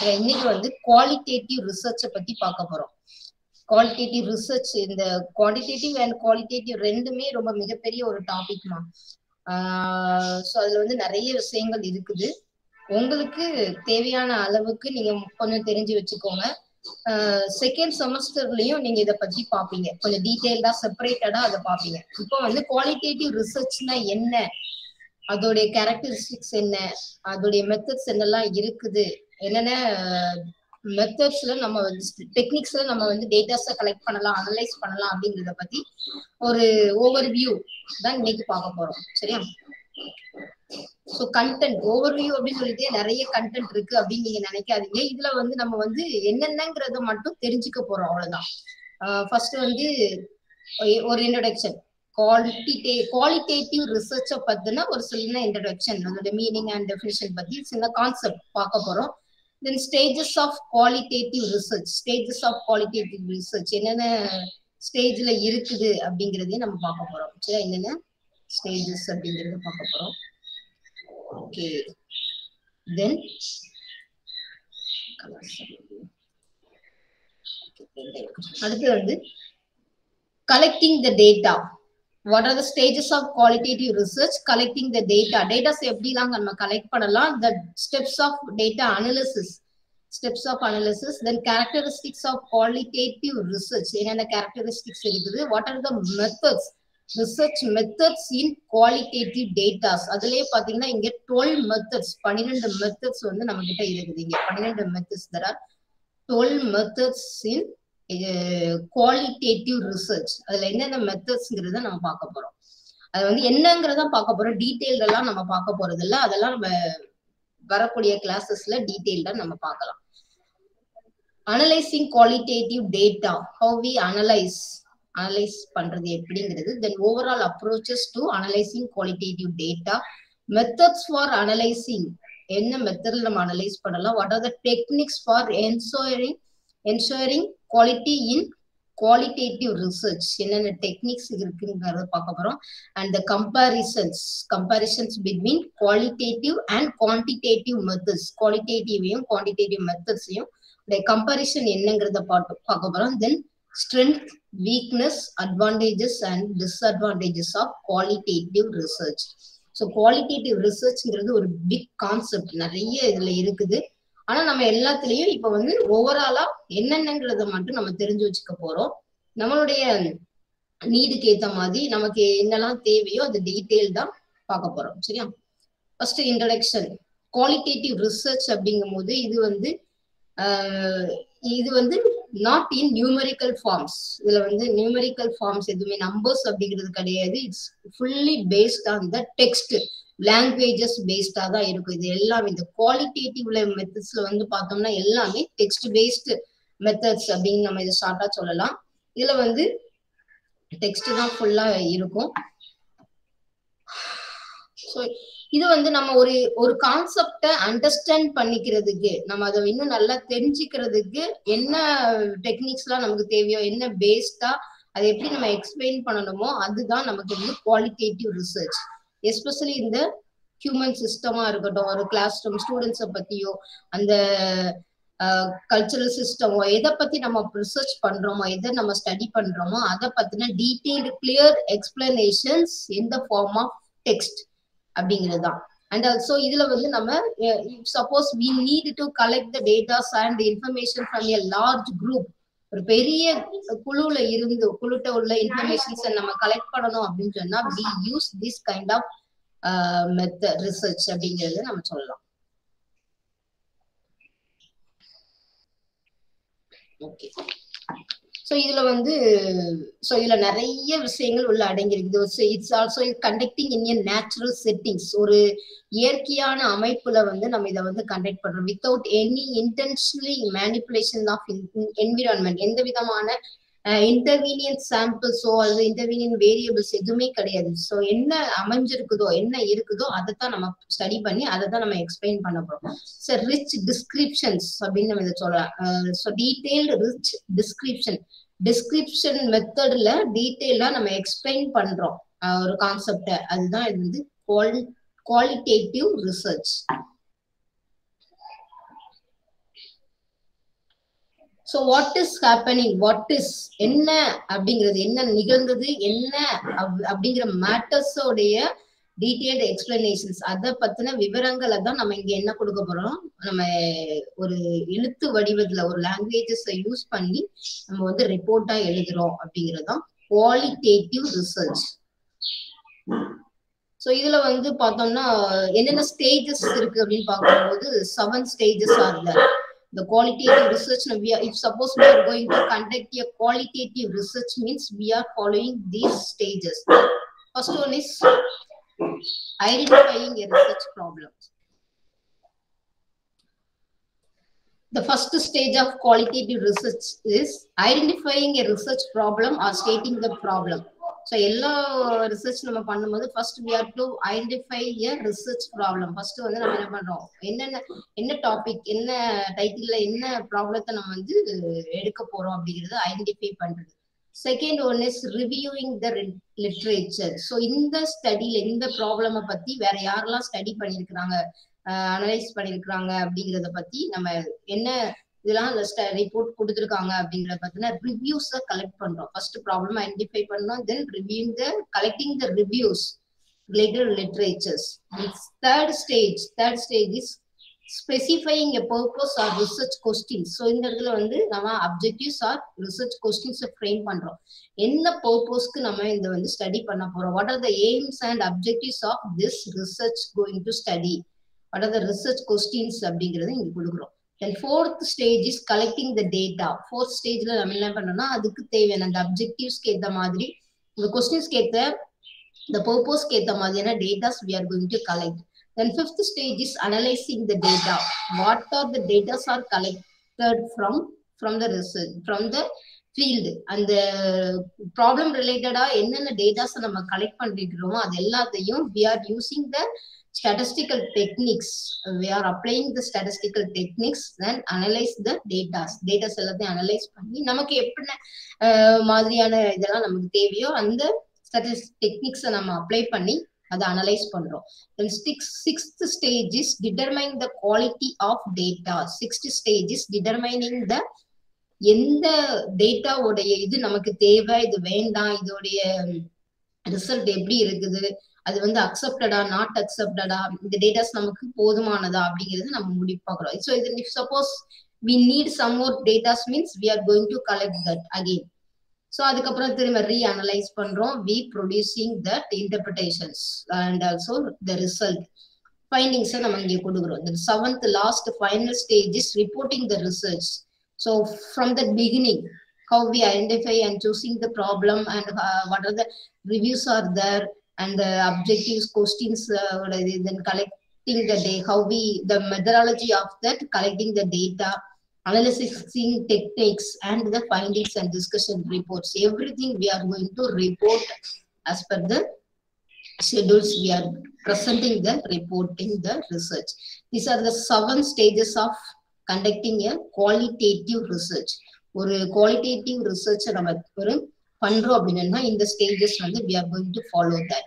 சரி இன்னைக்கு வந்து குவாலிட்டேட்டிவ் ரிசர்ச்சை பத்தி பார்க்க போறோம் குவாலிட்டேட்டிவ் ரிசர்ச் இந்த குவான்டிடேட்டிவ் அண்ட் குவாலிட்டேட்டிவ் ரெண்டுமே ரொம்ப மிகப்பெரிய ஒரு டாபிக்மா ஸோ அதுல வந்து நிறைய விஷயங்கள் இருக்குது உங்களுக்கு தேவையான அளவுக்கு நீங்க கொஞ்சம் தெரிஞ்சு வச்சுக்கோங்க செகண்ட் செமஸ்டர்லயும் நீங்க இதை பத்தி பாப்பீங்க கொஞ்சம் டீட்டெயில்டா செப்பரேட்டடா அதை பாப்பீங்க இப்போ வந்து குவாலிட்டேட்டிவ் ரிசர்ச்னா என்ன அதோடைய கேரக்டரிஸ்டிக்ஸ் என்ன அதோடைய மெத்தட்ஸ் என்னெல்லாம் இருக்குது என்னென்ன மெத்தட்ஸ்ல நம்ம வந்து டெக்னிக்ஸ்ல நம்ம வந்து டேட்டாஸை கலெக்ட் பண்ணலாம் அனலைஸ் பண்ணலாம் அப்படிங்கிறத பத்தி ஒரு ஓவர் வியூ தான் இன்னைக்கு பார்க்க போறோம் சரியா ஸோ கண்டென்ட் ஓவர் வியூ அப்படின்னு சொல்லிட்டு நிறைய கண்டென்ட் இருக்கு அப்படின்னு நீங்க நினைக்காதீங்க இதுல வந்து நம்ம வந்து என்னென்னங்கிறத மட்டும் தெரிஞ்சுக்க போறோம் அவ்வளவுதான் ஃபர்ஸ்ட் வந்து ஒரு இன்ட்ரடக்ஷன் குவாலிட்டே குவாலிட்டேட்டிவ் ரிசர்ச்சை பத்தின ஒரு சின்ன இன்ட்ரடக்ஷன் அதோட மீனிங் அண்ட் டெஃபினிஷன் பத்தி சின்ன கான்செப்ட் பார்க்க போறோம் then stages of qualitative research stages of qualitative research என்னென்ன ஸ்டேஜ்ல இருக்குது அப்படிங்கிறதையும் நம்ம பார்க்க போறோம் சரி என்னென்ன ஸ்டேஜஸ் அப்படிங்கறத பார்க்க போறோம் ஓகே தென் அடுத்து வந்து collecting the data what are the stages of qualitative research collecting the data datas எப்படிலாம் நம்ம கலெக்ட் பண்ணலாம் the steps of data analysis steps of analysis then characteristics of qualitative research என்னென்ன characteristics இருக்குது what are the methods research methods in qualitative datas அதுலயே பாத்தீங்கன்னா இங்க twelve methods பன்னிரெண்டு methods வந்து நம்ம கிட்ட இருக்குது இங்க பன்னிரெண்டு மெத்தட்ஸ் தர twelve methods in qualitative research அதுல என்னென்ன மெத்தட்ஸ்ங்கிறத நம்ம பார்க்க போறோம் அது வந்து என்னங்கிறத பார்க்க போறோம் டீட்டெயில் எல்லாம் நம்ம பார்க்க போறது இல்ல அதெல்லாம் நம்ம வரக்கூடிய கிளாஸஸ்ல டீட்டெயில்டா நம்ம பார்க்கலாம் analysing qualitative data how we analyse analyse பண்றது எப்படிங்கிறது then overall approaches to analysing qualitative data methods for analysing என்ன மெத்தட்ல நம்ம அனலைஸ் பண்ணலாம் what are the techniques for ensuring ensuring quality in qualitative research என்னென்ன டெக்னிக்ஸ் இருக்குங்கிறத பார்க்க போறோம் and the comparisons comparisons between qualitative and quantitative methods குவாலிட்டேட்டிவையும் quantitative மெத்தட்ஸையும் கம்பாரிசன் என்னங்கிறத பார்த்து பார்க்க போறோம் then strength weakness advantages and disadvantages of qualitative research so qualitative ரிசர்ச்ங்கிறது ஒரு பிக் கான்செப்ட் நிறைய இதுல இருக்குது ஆனா நம்ம எல்லாத்துலயும் இப்ப வந்து ஓவராலா என்னென்னங்கிறத மட்டும் நம்ம தெரிஞ்சு வச்சுக்க போறோம் நம்மளுடைய நீடுக்கு ஏத்த மாதிரி நமக்கு என்னெல்லாம் தேவையோ அது டீட்டெயில் தான் பார்க்க போறோம் சரியா ஃபர்ஸ்ட் இன்ட்ரடக்ஷன் குவாலிட்டேட்டிவ் ரிசர்ச் அப்படிங்கும் போது இது வந்து இது வந்து நாட் இன் நியூமரிக்கல் ஃபார்ம்ஸ் இதுல வந்து நியூமரிக்கல் ஃபார்ம்ஸ் எதுவுமே நம்பர்ஸ் அப்படிங்கிறது கிடையாது it's fully based on the text languages பேஸ்டா தான் இருக்கும் இது எல்லாமே இந்த குவாலிட்டேட்டிவ்ல மெத்தட்ஸ்ல வந்து பார்த்தோம்னா எல்லாமே டெக்ஸ்ட் பேஸ்டு மெத்தட்ஸ் அப்படின்னு நம்ம இதை ஷார்ட்டா சொல்லலாம் இதுல வந்து டெக்ஸ்ட் தான் ஃபுல்லா இருக்கும் ஸோ இது வந்து நம்ம ஒரு ஒரு கான்செப்டை அண்டர்ஸ்டாண்ட் பண்ணிக்கிறதுக்கு நம்ம அதை இன்னும் நல்லா தெரிஞ்சுக்கிறதுக்கு என்ன டெக்னிக்ஸ்லாம் நமக்கு தேவையோ என்ன பேஸ்டா அதை எப்படி நம்ம எக்ஸ்பிளைன் பண்ணணுமோ அதுதான் நமக்கு வந்து குவாலிட்டேட்டிவ் ரிசர்ச் எஸ்பெஷலி இந்த ஹியூமன் சிஸ்டமா இருக்கட்டும் ஒரு கிளாஸ் ரூம் ஸ்டூடெண்ட்ஸை பத்தியோ அந்த கல்ச்சுரல் சிஸ்டமோ எதை பத்தி நம்ம ரிசர்ச் பண்றோமோ எதை நம்ம ஸ்டடி பண்றோமோ அதை பத்தின detailed clear explanations in the form of text அப்படிங்கிறது தான் அண்ட் ஆல்சோ இதுல வந்து நம்ம suppose we need to collect the datas and information from a large group ஒரு பெரிய குழுல இருந்து குழுட்ட உள்ள இன்ஃபர்மேஷன்ஸை நம்ம கலெக்ட் பண்ணணும் அப்படின்னு சொன்னா we use this kind of method research அப்படிங்கறத நம்ம சொல்லலாம் ஓகே ஸோ இதுல வந்து ஸோ இதுல நிறைய விஷயங்கள் உள்ள அடங்கியிருக்குது it's also conducting in a natural settings ஒரு இயற்கையான அமைப்புல வந்து நம்ம இதை வந்து கண்டக்ட் பண்றோம் without any intentionally manipulation of environment எந்த விதமான இன்டர்வீனியன் சாம்பிள்ஸோ அல்லது இன்டர்வீனியன் வேரியபிள்ஸ் எதுவுமே கிடையாது ஸோ என்ன அமைஞ்சிருக்குதோ என்ன இருக்குதோ அதை தான் நம்ம ஸ்டடி பண்ணி அதை தான் நம்ம எக்ஸ்பிளைன் பண்ண போறோம் ஸோ ரிச் டிஸ்கிரிப்ஷன்ஸ் அப்படின்னு நம்ம இதை சொல்லலாம் so detailed rich description description மெத்தட்ல டீட்டெயிலா நம்ம எக்ஸ்பிளைன் பண்றோம் ஒரு கான்செப்ட அதுதான் இது வந்து qualitative research so what is happening what is என்ன அப்படிங்கிறது என்ன நிகழ்ந்தது என்ன அப்படிங்கிற மேட்டர்ஸோடைய டீட்டெயில்டு எக்ஸ்பிளனேஷன்ஸ் அதை பத்தின விவரங்களை தான் நம்ம இங்க என்ன கொடுக்க போறோம் நம்ம ஒரு எழுத்து வடிவத்துல ஒரு லாங்குவேஜஸ் யூஸ் பண்ணி நம்ம வந்து ரிப்போர்ட்டா எழுதுறோம் அப்படிங்கிறது தான் குவாலிட்டேட்டிவ் ரிசர்ச் ஸோ இதுல வந்து பார்த்தோம்னா என்னென்ன ஸ்டேஜஸ் இருக்கு அப்படின்னு பார்க்கும்போது seven stages are there the qualitative research we are, if suppose we are going to conduct a qualitative research means we are following these stages first one is identifying a research problem the first stage of qualitative research is identifying a research problem or stating the problem so எல்லா research நம்ம பண்ணும்போது first we are to identify a research problem first வந்து நம்ம என்ன பண்றோம் என்னென்ன என்ன topic என்ன டைட்டில்ல என்ன ப்ராப்ளத்தை நம்ம வந்து எடுக்க போறோம் அப்படிங்கறத ஐடென்டிஃபை பண்றது second one is reviewing the literature so இந்த ஸ்டடியில இந்த ப்ராப்ளமை பத்தி வேற யாரெல்லாம் ஸ்டடி பண்ணியிருக்கிறாங்க அனலைஸ் பண்ணியிருக்கிறாங்க அப்படிங்கிறத பத்தி நம்ம என்ன இதெல்லாம் ரிப்போர்ட் கொடுத்துருக்காங்க அப்படிங்கிற பத்தின ரிவ்யூஸை கலெக்ட் பண்றோம் ஃபர்ஸ்ட் ப்ராப்ளம் ஐடென்டிஃபை பண்ணோம் then reviewing the collecting the reviews related literatures third stage third stage is specifying a purpose or research questions so இந்த இடத்துல வந்து நம்ம அப்ஜெக்டிவ்ஸ் ஆர் ரிசர்ச் கொஸ்டின்ஸை ஃப்ரேம் பண்றோம் என்ன பர்பஸ்க்கு நம்ம இந்த வந்து ஸ்டடி பண்ண போறோம் what are the aims and objectives of this research going to study what are the research questions அப்படிங்கறத இங்க கொடுக்குறோம் தென் fourth stage is collecting the data fourth ஸ்டேஜ்ல நம்ம என்ன பண்ணோம்னா அதுக்கு தேவையான அந்த அப்ஜெக்டிவ்ஸ்க்கு ஏற்ற மாதிரி இந்த கொஸ்டின்ஸ்க்கு ஏற்ற இந்த பர்பஸ்க்கு ஏற்ற மாதிரியான datas we are going to collect then fifth stage is analysing the data what are the datas are collected from from the research from the field அந்த ப்ராப்ளம் ரிலேட்டடா என்னென்ன டேட்டாஸ் நம்ம கலெக்ட் பண்ணிருக்கிறோமோ அது எல்லாத்தையும் we are using the statistical techniques we are applying the statistical techniques then analyze the data data எல்லாத்தையும் analyse பண்ணி நமக்கு எப்படி மாதிரியான இதெல்லாம் நமக்கு தேவையோ அந்த டெக்னிக்ஸை நம்ம அப்ளை பண்ணி அதை அனலைஸ் பண்றோம் then six sixth stage is determine the quality of data sixth stage is determining the எந்த டேட்டாவுடைய இது நமக்கு தேவை இது வேண்டாம் இதோடைய ரிசல்ட் எப்படி இருக்குது அது வந்து அக்செப்டடா நாட் அக்செப்டடா இந்த டேட்டாஸ் நமக்கு போதுமானதா அப்படிங்கிறது நம்ம முடிவு பார்க்குறோம் ஸோ இது suppose we need some more datas means we are going to collect that again so அதுக்கப்புறம் திரும்ப ரீ அனலைஸ் பண்றோம் we producing that interpretations and also the result ஃபைண்டிங்ஸை நம்ம இங்கே கொடுக்குறோம் the seventh last final stage is reporting the research so from the beginning how we identify and choosing the problem and uh, what are the reviews are there and the objectives questions uh, then collecting the day how we the methodology of that collecting the data analyzing techniques and the findings and discussion reports everything we are going to report as per the schedules we are presenting the reporting the research these are the seven stages of conducting a qualitative research ஒரு qualitative ரிசர்ச்சை நம்ம ஒரு பண்றோம் அப்படின்னா இந்த stages வந்து we are going to follow that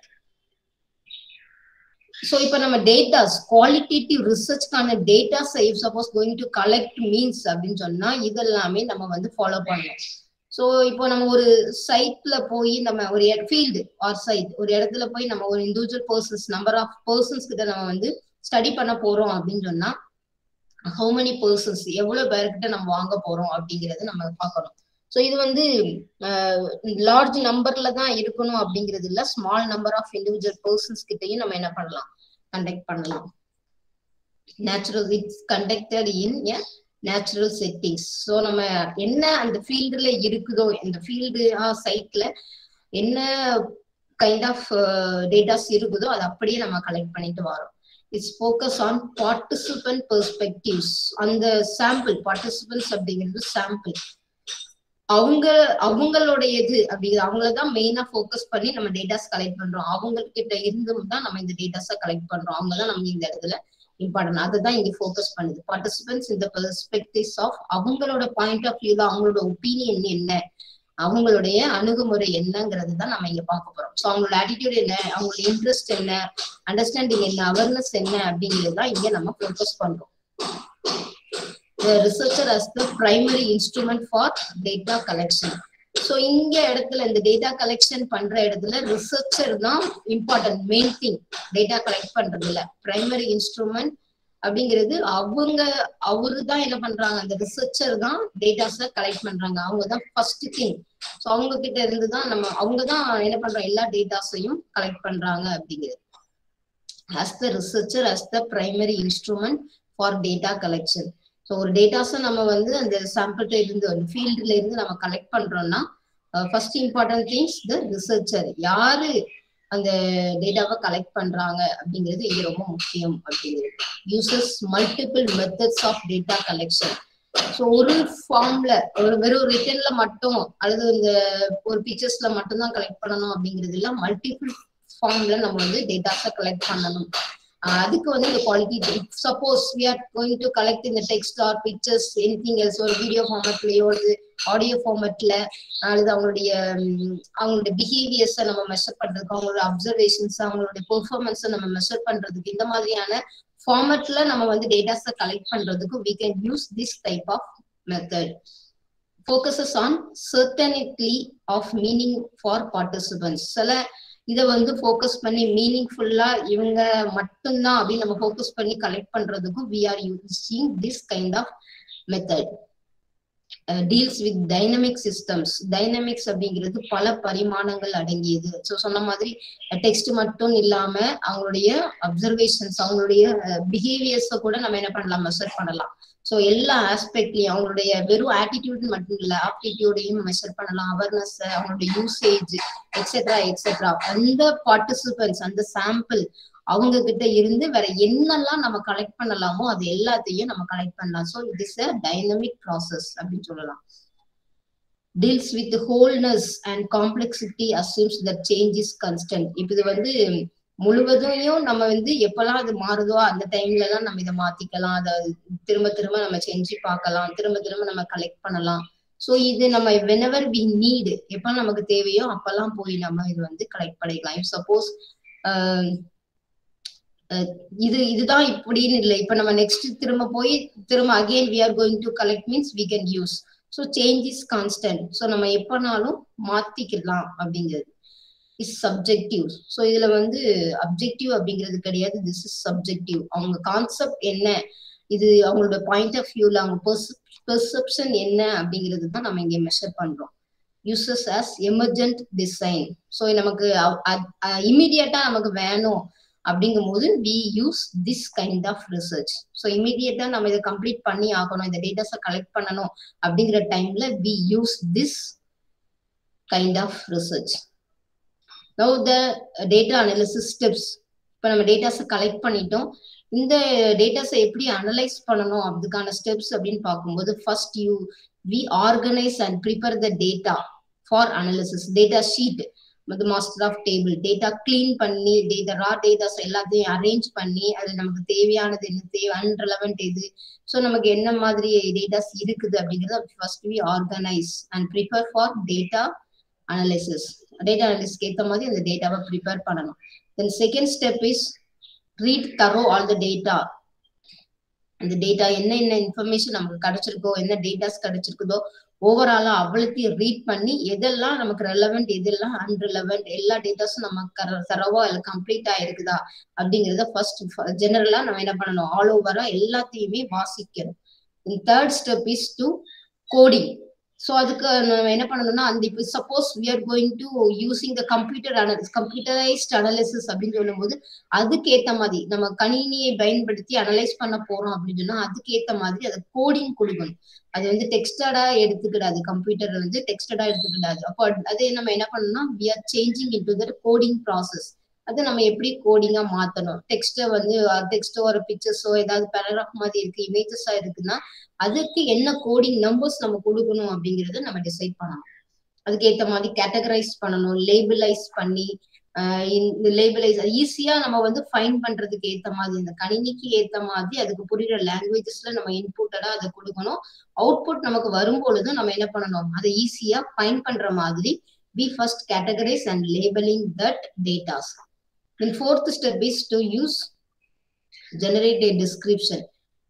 so இப்போ நம்ம டேட்டாஸ் குவாலிட்டேட்டிவ் ரிசர்ச்க்கான datas if suppose going to collect means அப்படின்னு சொன்னா இதெல்லாமே நம்ம வந்து ஃபாலோ பண்ணணும் ஸோ இப்போ நம்ம ஒரு சைட்ல போய் நம்ம ஒரு ஃபீல்டு ஆர் சைட் ஒரு இடத்துல போய் நம்ம ஒரு individual persons number of persons கிட்ட நம்ம வந்து ஸ்டடி பண்ண போறோம் அப்படின்னு சொன்னா ஹவு மெனி பர்சன்ஸ் எவ்வளவு பேர்கிட்ட நம்ம வாங்க போறோம் அப்படிங்கறது நம்ம பார்க்கணும் ஸோ இது வந்து லார்ஜ் நம்பர்ல தான் இருக்கணும் அப்படிங்கிறது இல்ல small number of individual persons கிட்டையும் நம்ம என்ன பண்ணலாம் கண்டக்ட் பண்ணலாம் natural it's conducted in a natural settings so நம்ம என்ன அந்த ஃபீல்டுல இருக்குதோ இந்த ஃபீல்டு சைட்ல என்ன கைண்ட் ஆஃப் டேட்டாஸ் இருக்குதோ அதை அப்படியே நம்ம கலெக்ட் பண்ணிட்டு வரோம் it's focus on participant perspectives அந்த சாம்பிள் பார்ட்டிசிபென்ட்ஸ் அப்படிங்கிறது சாம்பிள் அவங்க அவங்களுடைய இது அப்படிங்கிறது அவங்கள தான் மெயினா ஃபோக்கஸ் பண்ணி நம்ம டேட்டாஸ் கலெக்ட் பண்றோம் அவங்க கிட்ட இருந்து தான் நம்ம இந்த டேட்டாஸை கலெக்ட் பண்றோம் அவங்க தான் நம்ம இந்த இடத்துல இம்பார்ட்டன் அதை தான் இங்க ஃபோக்கஸ் பண்ணுது பார்ட்டிசிபென்ட்ஸ் இந்த பெர்ஸ்பெக்டிவ்ஸ் ஆஃப் அவங்களோட பாயிண்ட் ஆஃப் வியூல அவங்களோட ஒப்பீனியன் என்ன அவங்களுடைய அணுகுமுறை என்னங்கிறது தான் நம்ம இங்க பார்க்க போறோம் ஸோ அவங்களோட ஆட்டிடியூட் என்ன அவங்களோட இன்ட்ரெஸ்ட் என்ன அண்டர்ஸ்டாண்டிங் என்ன அவேர்னஸ் என்ன அப்படிங்கிறது தான் இங்க நம்ம ஃபோக்கஸ் பண்றோம் the researcher as the primary instrument for data collection so இங்க இடத்துல இந்த டேட்டா கலெக்ஷன் பண்ற இடத்துல ரிசர்ச்சர் தான் important main thing data collect பண்றதுல பிரைமரி இன்ஸ்ட்ருமெண்ட் அப்படிங்கிறது அவங்க அவரு தான் என்ன பண்றாங்க அந்த ரிசர்ச்சர் தான் டேட்டாஸ கலெக்ட் பண்றாங்க அவங்க தான் ஃபர்ஸ்ட் திங் ஸோ அவங்க கிட்ட இருந்து தான் நம்ம அவங்க தான் என்ன பண்றோம் எல்லா டேட்டாஸையும் கலெக்ட் பண்றாங்க அப்படிங்கிறது as the researcher as the primary instrument for data collection so ஒரு டேட்டாஸை நம்ம வந்து அந்த சாம்பிள்கிட்ட இருந்து அந்த ஃபீல்டுல இருந்து நம்ம கலெக்ட் பண்றோம்னா first important things the researcher யாரு அந்த டேட்டாவை கலெக்ட் பண்றாங்க அப்படிங்கிறது இங்க ரொம்ப முக்கியம் அப்படிங்கிறது uses multiple methods of data collection so ஒரு ஃபார்ம்ல ஒரு வெறும் ரிட்டர்ன்ல மட்டும் அல்லது இந்த ஒரு பிக்சர்ஸ்ல மட்டும் தான் கலெக்ட் பண்ணணும் அப்படிங்கிறது இல்ல மல்டிபிள் ஃபார்ம்ல நம்ம வந்து டேட்டாஸை கலெக்ட் பண்ணணும் அதுக்கு வந்து இந்த quality suppose we are going to collect இந்த text or pictures anything else ஒரு வீடியோ ஃபார்மேட்லயோ அல்லது ஆடியோ ஃபார்மேட்ல அல்லது அவங்களுடைய அவங்களுடைய பிஹேவியர்ஸை நம்ம மெஷர் பண்றதுக்கு அவங்களோட அப்சர்வேஷன்ஸ் அவங்களுடைய பெர்ஃபார்மன்ஸை நம்ம மெஷர் பண்றதுக்கு இந்த மாதிரியான ஃபார்மேட்ல நம்ம வந்து டேட்டாஸை கலெக்ட் பண்றதுக்கு we can use this type of method focuses on certainly of meaning for participants சில இதை வந்து ஃபோக்கஸ் பண்ணி மீனிங்ஃபுல்லா இவங்க மட்டும்தான் அப்படின்னு நம்ம ஃபோக்கஸ் பண்ணி கலெக்ட் பண்றதுக்கும் we are using this kind of method deals with dynamic systems dynamics அப்படிங்கிறது பல பரிமாணங்கள் அடங்கியது ஸோ சொன்ன மாதிரி டெக்ஸ்ட் மட்டும் இல்லாம அவங்களுடைய அப்சர்வேஷன்ஸ் அவங்களுடைய பிஹேவியர்ஸை கூட நம்ம என்ன பண்ணலாம் மெஷர் பண்ணலாம் ஸோ எல்லா ஆஸ்பெக்ட்லயும் அவங்களுடைய வெறும் ஆட்டிடியூட் மட்டும் இல்ல ஆப்டிடியூடையும் மெஷர் பண்ணலாம் அவேர்னஸ் அவங்களுடைய யூசேஜ் எக்ஸெட்ரா எக்ஸெட்ரா அந்த பார்ட்டிசிபென்ட்ஸ் அந்த சாம்பிள் அவங்க கிட்ட இருந்து வேற என்னெல்லாம் நம்ம கலெக்ட் பண்ணலாமோ அது எல்லாத்தையும் நம்ம கலெக்ட் பண்ணலாம் so it is a dynamic process அப்படின்னு சொல்லலாம் deals with wholeness and complexity assumes the change is constant இப்போ இது வந்து முழுவதையும் நம்ம வந்து எப்பெல்லாம் அது மாறுதோ அந்த டைம்ல எல்லாம் நம்ம இதை மாத்திக்கலாம் அதை திரும்ப திரும்ப நம்ம செஞ்சு பார்க்கலாம் திரும்ப திரும்ப நம்ம கலெக்ட் பண்ணலாம் ஸோ இது நம்ம வெனவர் வி நீடு எப்ப நமக்கு தேவையோ அப்பெல்லாம் போய் நம்ம இது வந்து கலெக்ட் பண்ணிக்கலாம் இப் சப்போஸ் இது இதுதான் இப்படின்னு இல்லை இப்ப நம்ம நெக்ஸ்ட் திரும்ப போய் திரும்ப again we are going to collect means we can use so change is constant so நம்ம எப்பனாலும் மாத்திக்கலாம் அப்படிங்கிறது இஸ் சப்ஜெக்டிவ் ஸோ இதுல வந்து அப்ஜெக்டிவ் அப்படிங்கிறது கிடையாது திஸ் இஸ் சப்ஜெக்டிவ் அவங்க கான்செப்ட் என்ன இது அவங்களோட பாயிண்ட் ஆஃப் வியூல அவங்க பெர்செப்ஷன் என்ன அப்படிங்கிறது தான் நம்ம இங்க மெஷர் பண்றோம் uses as emergent design so நமக்கு இம்மிடியட்டா நமக்கு வேணும் அப்படிங்கும் போது we use this kind of research so இமீடியட்டா நம்ம இதை கம்ப்ளீட் பண்ணி ஆகணும் இந்த டேட்டாஸை கலெக்ட் பண்ணணும் அப்படிங்கிற டைம்ல we use this kind of research now the data analysis steps இப்போ நம்ம டேட்டாஸை கலெக்ட் பண்ணிட்டோம் இந்த டேட்டாஸை எப்படி அனலைஸ் பண்ணணும் அதுக்கான ஸ்டெப்ஸ் அப்படின்னு பார்க்கும்போது first you we organise and prepare the data for analysis data sheet வந்து master of table data clean பண்ணி டேட்டா ரா டேட்டாஸ் எல்லாத்தையும் அரேஞ்ச் பண்ணி அது நமக்கு தேவையானது என்ன தேவை அன்ரெலவெண்ட் எது ஸோ நமக்கு என்ன மாதிரி டேட்டாஸ் இருக்குது அப்படிங்கிறத first we organise and prepare for data analysis data அனாலிசிஸ்க்கு ஏற்ற மாதிரி அந்த டேட்டாவை ப்ரிப்பேர் பண்ணணும் then second step is read through all the data அந்த டேட்டா என்ன என்ன இன்ஃபர்மேஷன் நமக்கு கிடைச்சிருக்கோ என்ன டேட்டாஸ் கிடைச்சிருக்குதோ ஓவராலா அவ்வளோத்தையும் ரீட் பண்ணி எதெல்லாம் நமக்கு ரெலவெண்ட் எதெல்லாம் அன்ரிலவெண்ட் எல்லா டேட்டாஸும் நம்ம தரவா இல்லை கம்ப்ளீட் ஆயிருக்குதா அப்படிங்கிறத ஃபர்ஸ்ட் ஜெனரலா நம்ம என்ன பண்ணணும் ஆல் ஓவரா எல்லாத்தையுமே வாசிக்கணும் third step is to coding so அதுக்கு நம்ம என்ன பண்ணணும்னா அந்த இப்போ suppose we are going to using the computer analysis computerised analysis அப்படின்னு சொல்லும்போது அதுக்கு ஏத்த மாதிரி நம்ம கணினியை பயன்படுத்தி அனலைஸ் பண்ண போறோம் அப்படின்னு சொன்னா அதுக்கு ஏத்த மாதிரி அதை கோடிங் கொடுக்கணும் அது வந்து டெக்ஸ்டடா எடுத்துக்கிடாது கம்ப்யூட்டர் வந்து டெக்ஸ்டடா எடுத்துக்கிடாது அப்போ அது நம்ம என்ன பண்ணணும்னா we are changing in to that coding process அது நம்ம எப்படி கோடிங்கா மாத்தணும் டெக்ஸ்ட வந்து டெக்ஸ்டோ ஒரு பிக்சர்ஸோ ஏதாவது பேராகிராஃப் மாதிரி இருக்கு இமேஜஸா இருக்குன்னா அதுக்கு என்ன கோடிங் நம்பர்ஸ் நம்ம கொடுக்கணும் அப்படிங்கறத நம்ம டிசைட் பண்ணணும் அதுக்கு ஏத்த மாதிரி கேட்டகரைஸ் பண்ணணும் லேபிளைஸ் பண்ணி இந்த லேபிளைஸ் ஈஸியா நம்ம வந்து ஃபைன் பண்றதுக்கு ஏத்த மாதிரி இந்த கணினிக்கு ஏத்த மாதிரி அதுக்கு புரியுற லாங்குவேஜஸ்ல நம்ம இன்புட்டடா அதை கொடுக்கணும் அவுட்புட் நமக்கு வரும்பொழுது நம்ம என்ன பண்ணணும் அதை ஈஸியா ஃபைன் பண்ற மாதிரி we first categorise and labelling that datas Then fourth step is to use generate a description.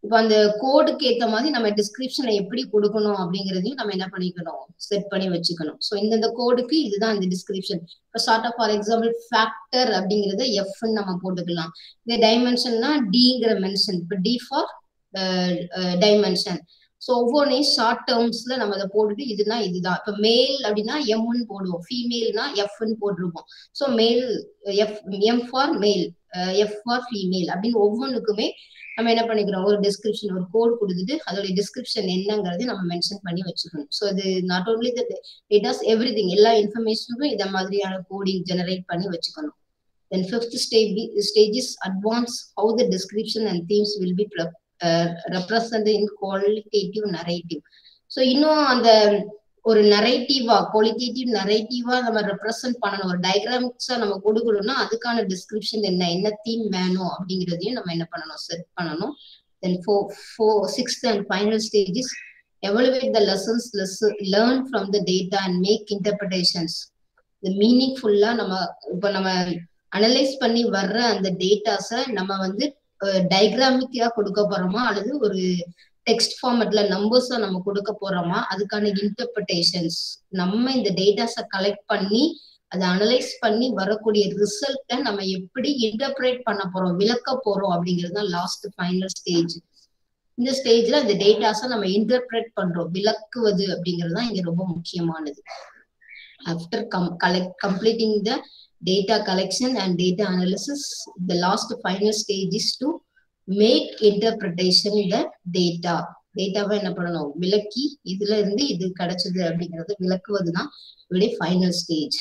இப்போ அந்த கோடுக்கு ஏத்த மாதிரி நம்ம டிஸ்கிரிப்ஷனை எப்படி கொடுக்கணும் அப்படிங்கிறதையும் நம்ம என்ன பண்ணிக்கணும் செட் பண்ணி வச்சுக்கணும் ஸோ இந்தந்த கோடுக்கு இதுதான் இந்த டிஸ்கிரிப்ஷன் இப்போ short of for example factor அப்படிங்கிறத எஃப்னு நம்ம போட்டுக்கலாம் இந்த டைமென்ஷன்னா டிங்கிற மென்ஷன் இப்போ டி ஃபார் டைமென்ஷன் ஸோ ஒவ்வொன்றையும் ஷார்ட் டேர்ம்ஸ்ல நம்ம அதை போட்டுட்டு இதுனா இதுதான் இப்போ மேல் அப்படின்னா எம்னு போடுவோம் ஃபீமேல்னா எஃப்னு போட்டிருப்போம் so male F M for male F for female அப்படின்னு ஒவ்வொன்றுக்குமே நம்ம என்ன பண்ணிக்கிறோம் ஒரு டிஸ்கிரிப்ஷன் ஒரு கோட் கொடுத்துட்டு அதோட டிஸ்கிரிப்ஷன் என்னங்கிறது நம்ம மென்ஷன் பண்ணி வச்சுக்கணும் ஸோ இது not only the it as everything எல்லா இன்ஃபர்மேஷனுக்கும் இந்த மாதிரியான கோடிங் ஜெனரேட் பண்ணி வச்சுக்கணும் then fifth stage stage is advance how the description and themes will be represent in qualitative narrative so இன்னும் அந்த ஒரு நரேட்டிவா குவாலிட்டேட்டிவ் நரேட்டிவா நம்ம ரெப்ரசென்ட் பண்ணணும் ஒரு டயக்ராமிக்ஸா நம்ம கொடுக்கணும்னா அதுக்கான டிஸ்கிரிப்ஷன் என்ன என்ன தீம் வேணும் அப்படிங்கிறதையும் நம்ம என்ன பண்ணணும் செட் பண்ணணும் then four four sixth and final stages evaluate the lessons learn from the data and make interpretations இந்த மீனிங்ஃபுல்லா நம்ம இப்போ நம்ம அனலைஸ் பண்ணி வர்ற அந்த டேட்டாஸை நம்ம வந்து டயக்ராமிக்கா கொடுக்க போறோமா அல்லது ஒரு டெக்ஸ்ட் ஃபார்மேட்ல நம்பர்ஸா நம்ம கொடுக்க போறோமா அதுக்கான இன்டர்பிரிட்டேஷன்ஸ் நம்ம இந்த டேட்டாஸை கலெக்ட் பண்ணி அதை அனலைஸ் பண்ணி வரக்கூடிய ரிசல்ட்டை நம்ம எப்படி இன்டர்பிரேட் பண்ண போறோம் விளக்க போறோம் அப்படிங்கிறது தான் லாஸ்ட் ஃபைனல் ஸ்டேஜ் இந்த ஸ்டேஜ்ல அந்த டேட்டாஸை நம்ம இன்டர்பிரேட் பண்றோம் விளக்குவது அப்படிங்கிறது தான் இங்க ரொம்ப முக்கியமானது after come collect completing the data collection and data analysis the last final stage is to make interpretation the data டேட்டாவை என்ன பண்ணணும் விளக்கி இதுல இருந்து இது கிடைச்சது அப்படிங்கறது விளக்குவதுதான் இவருடைய final stage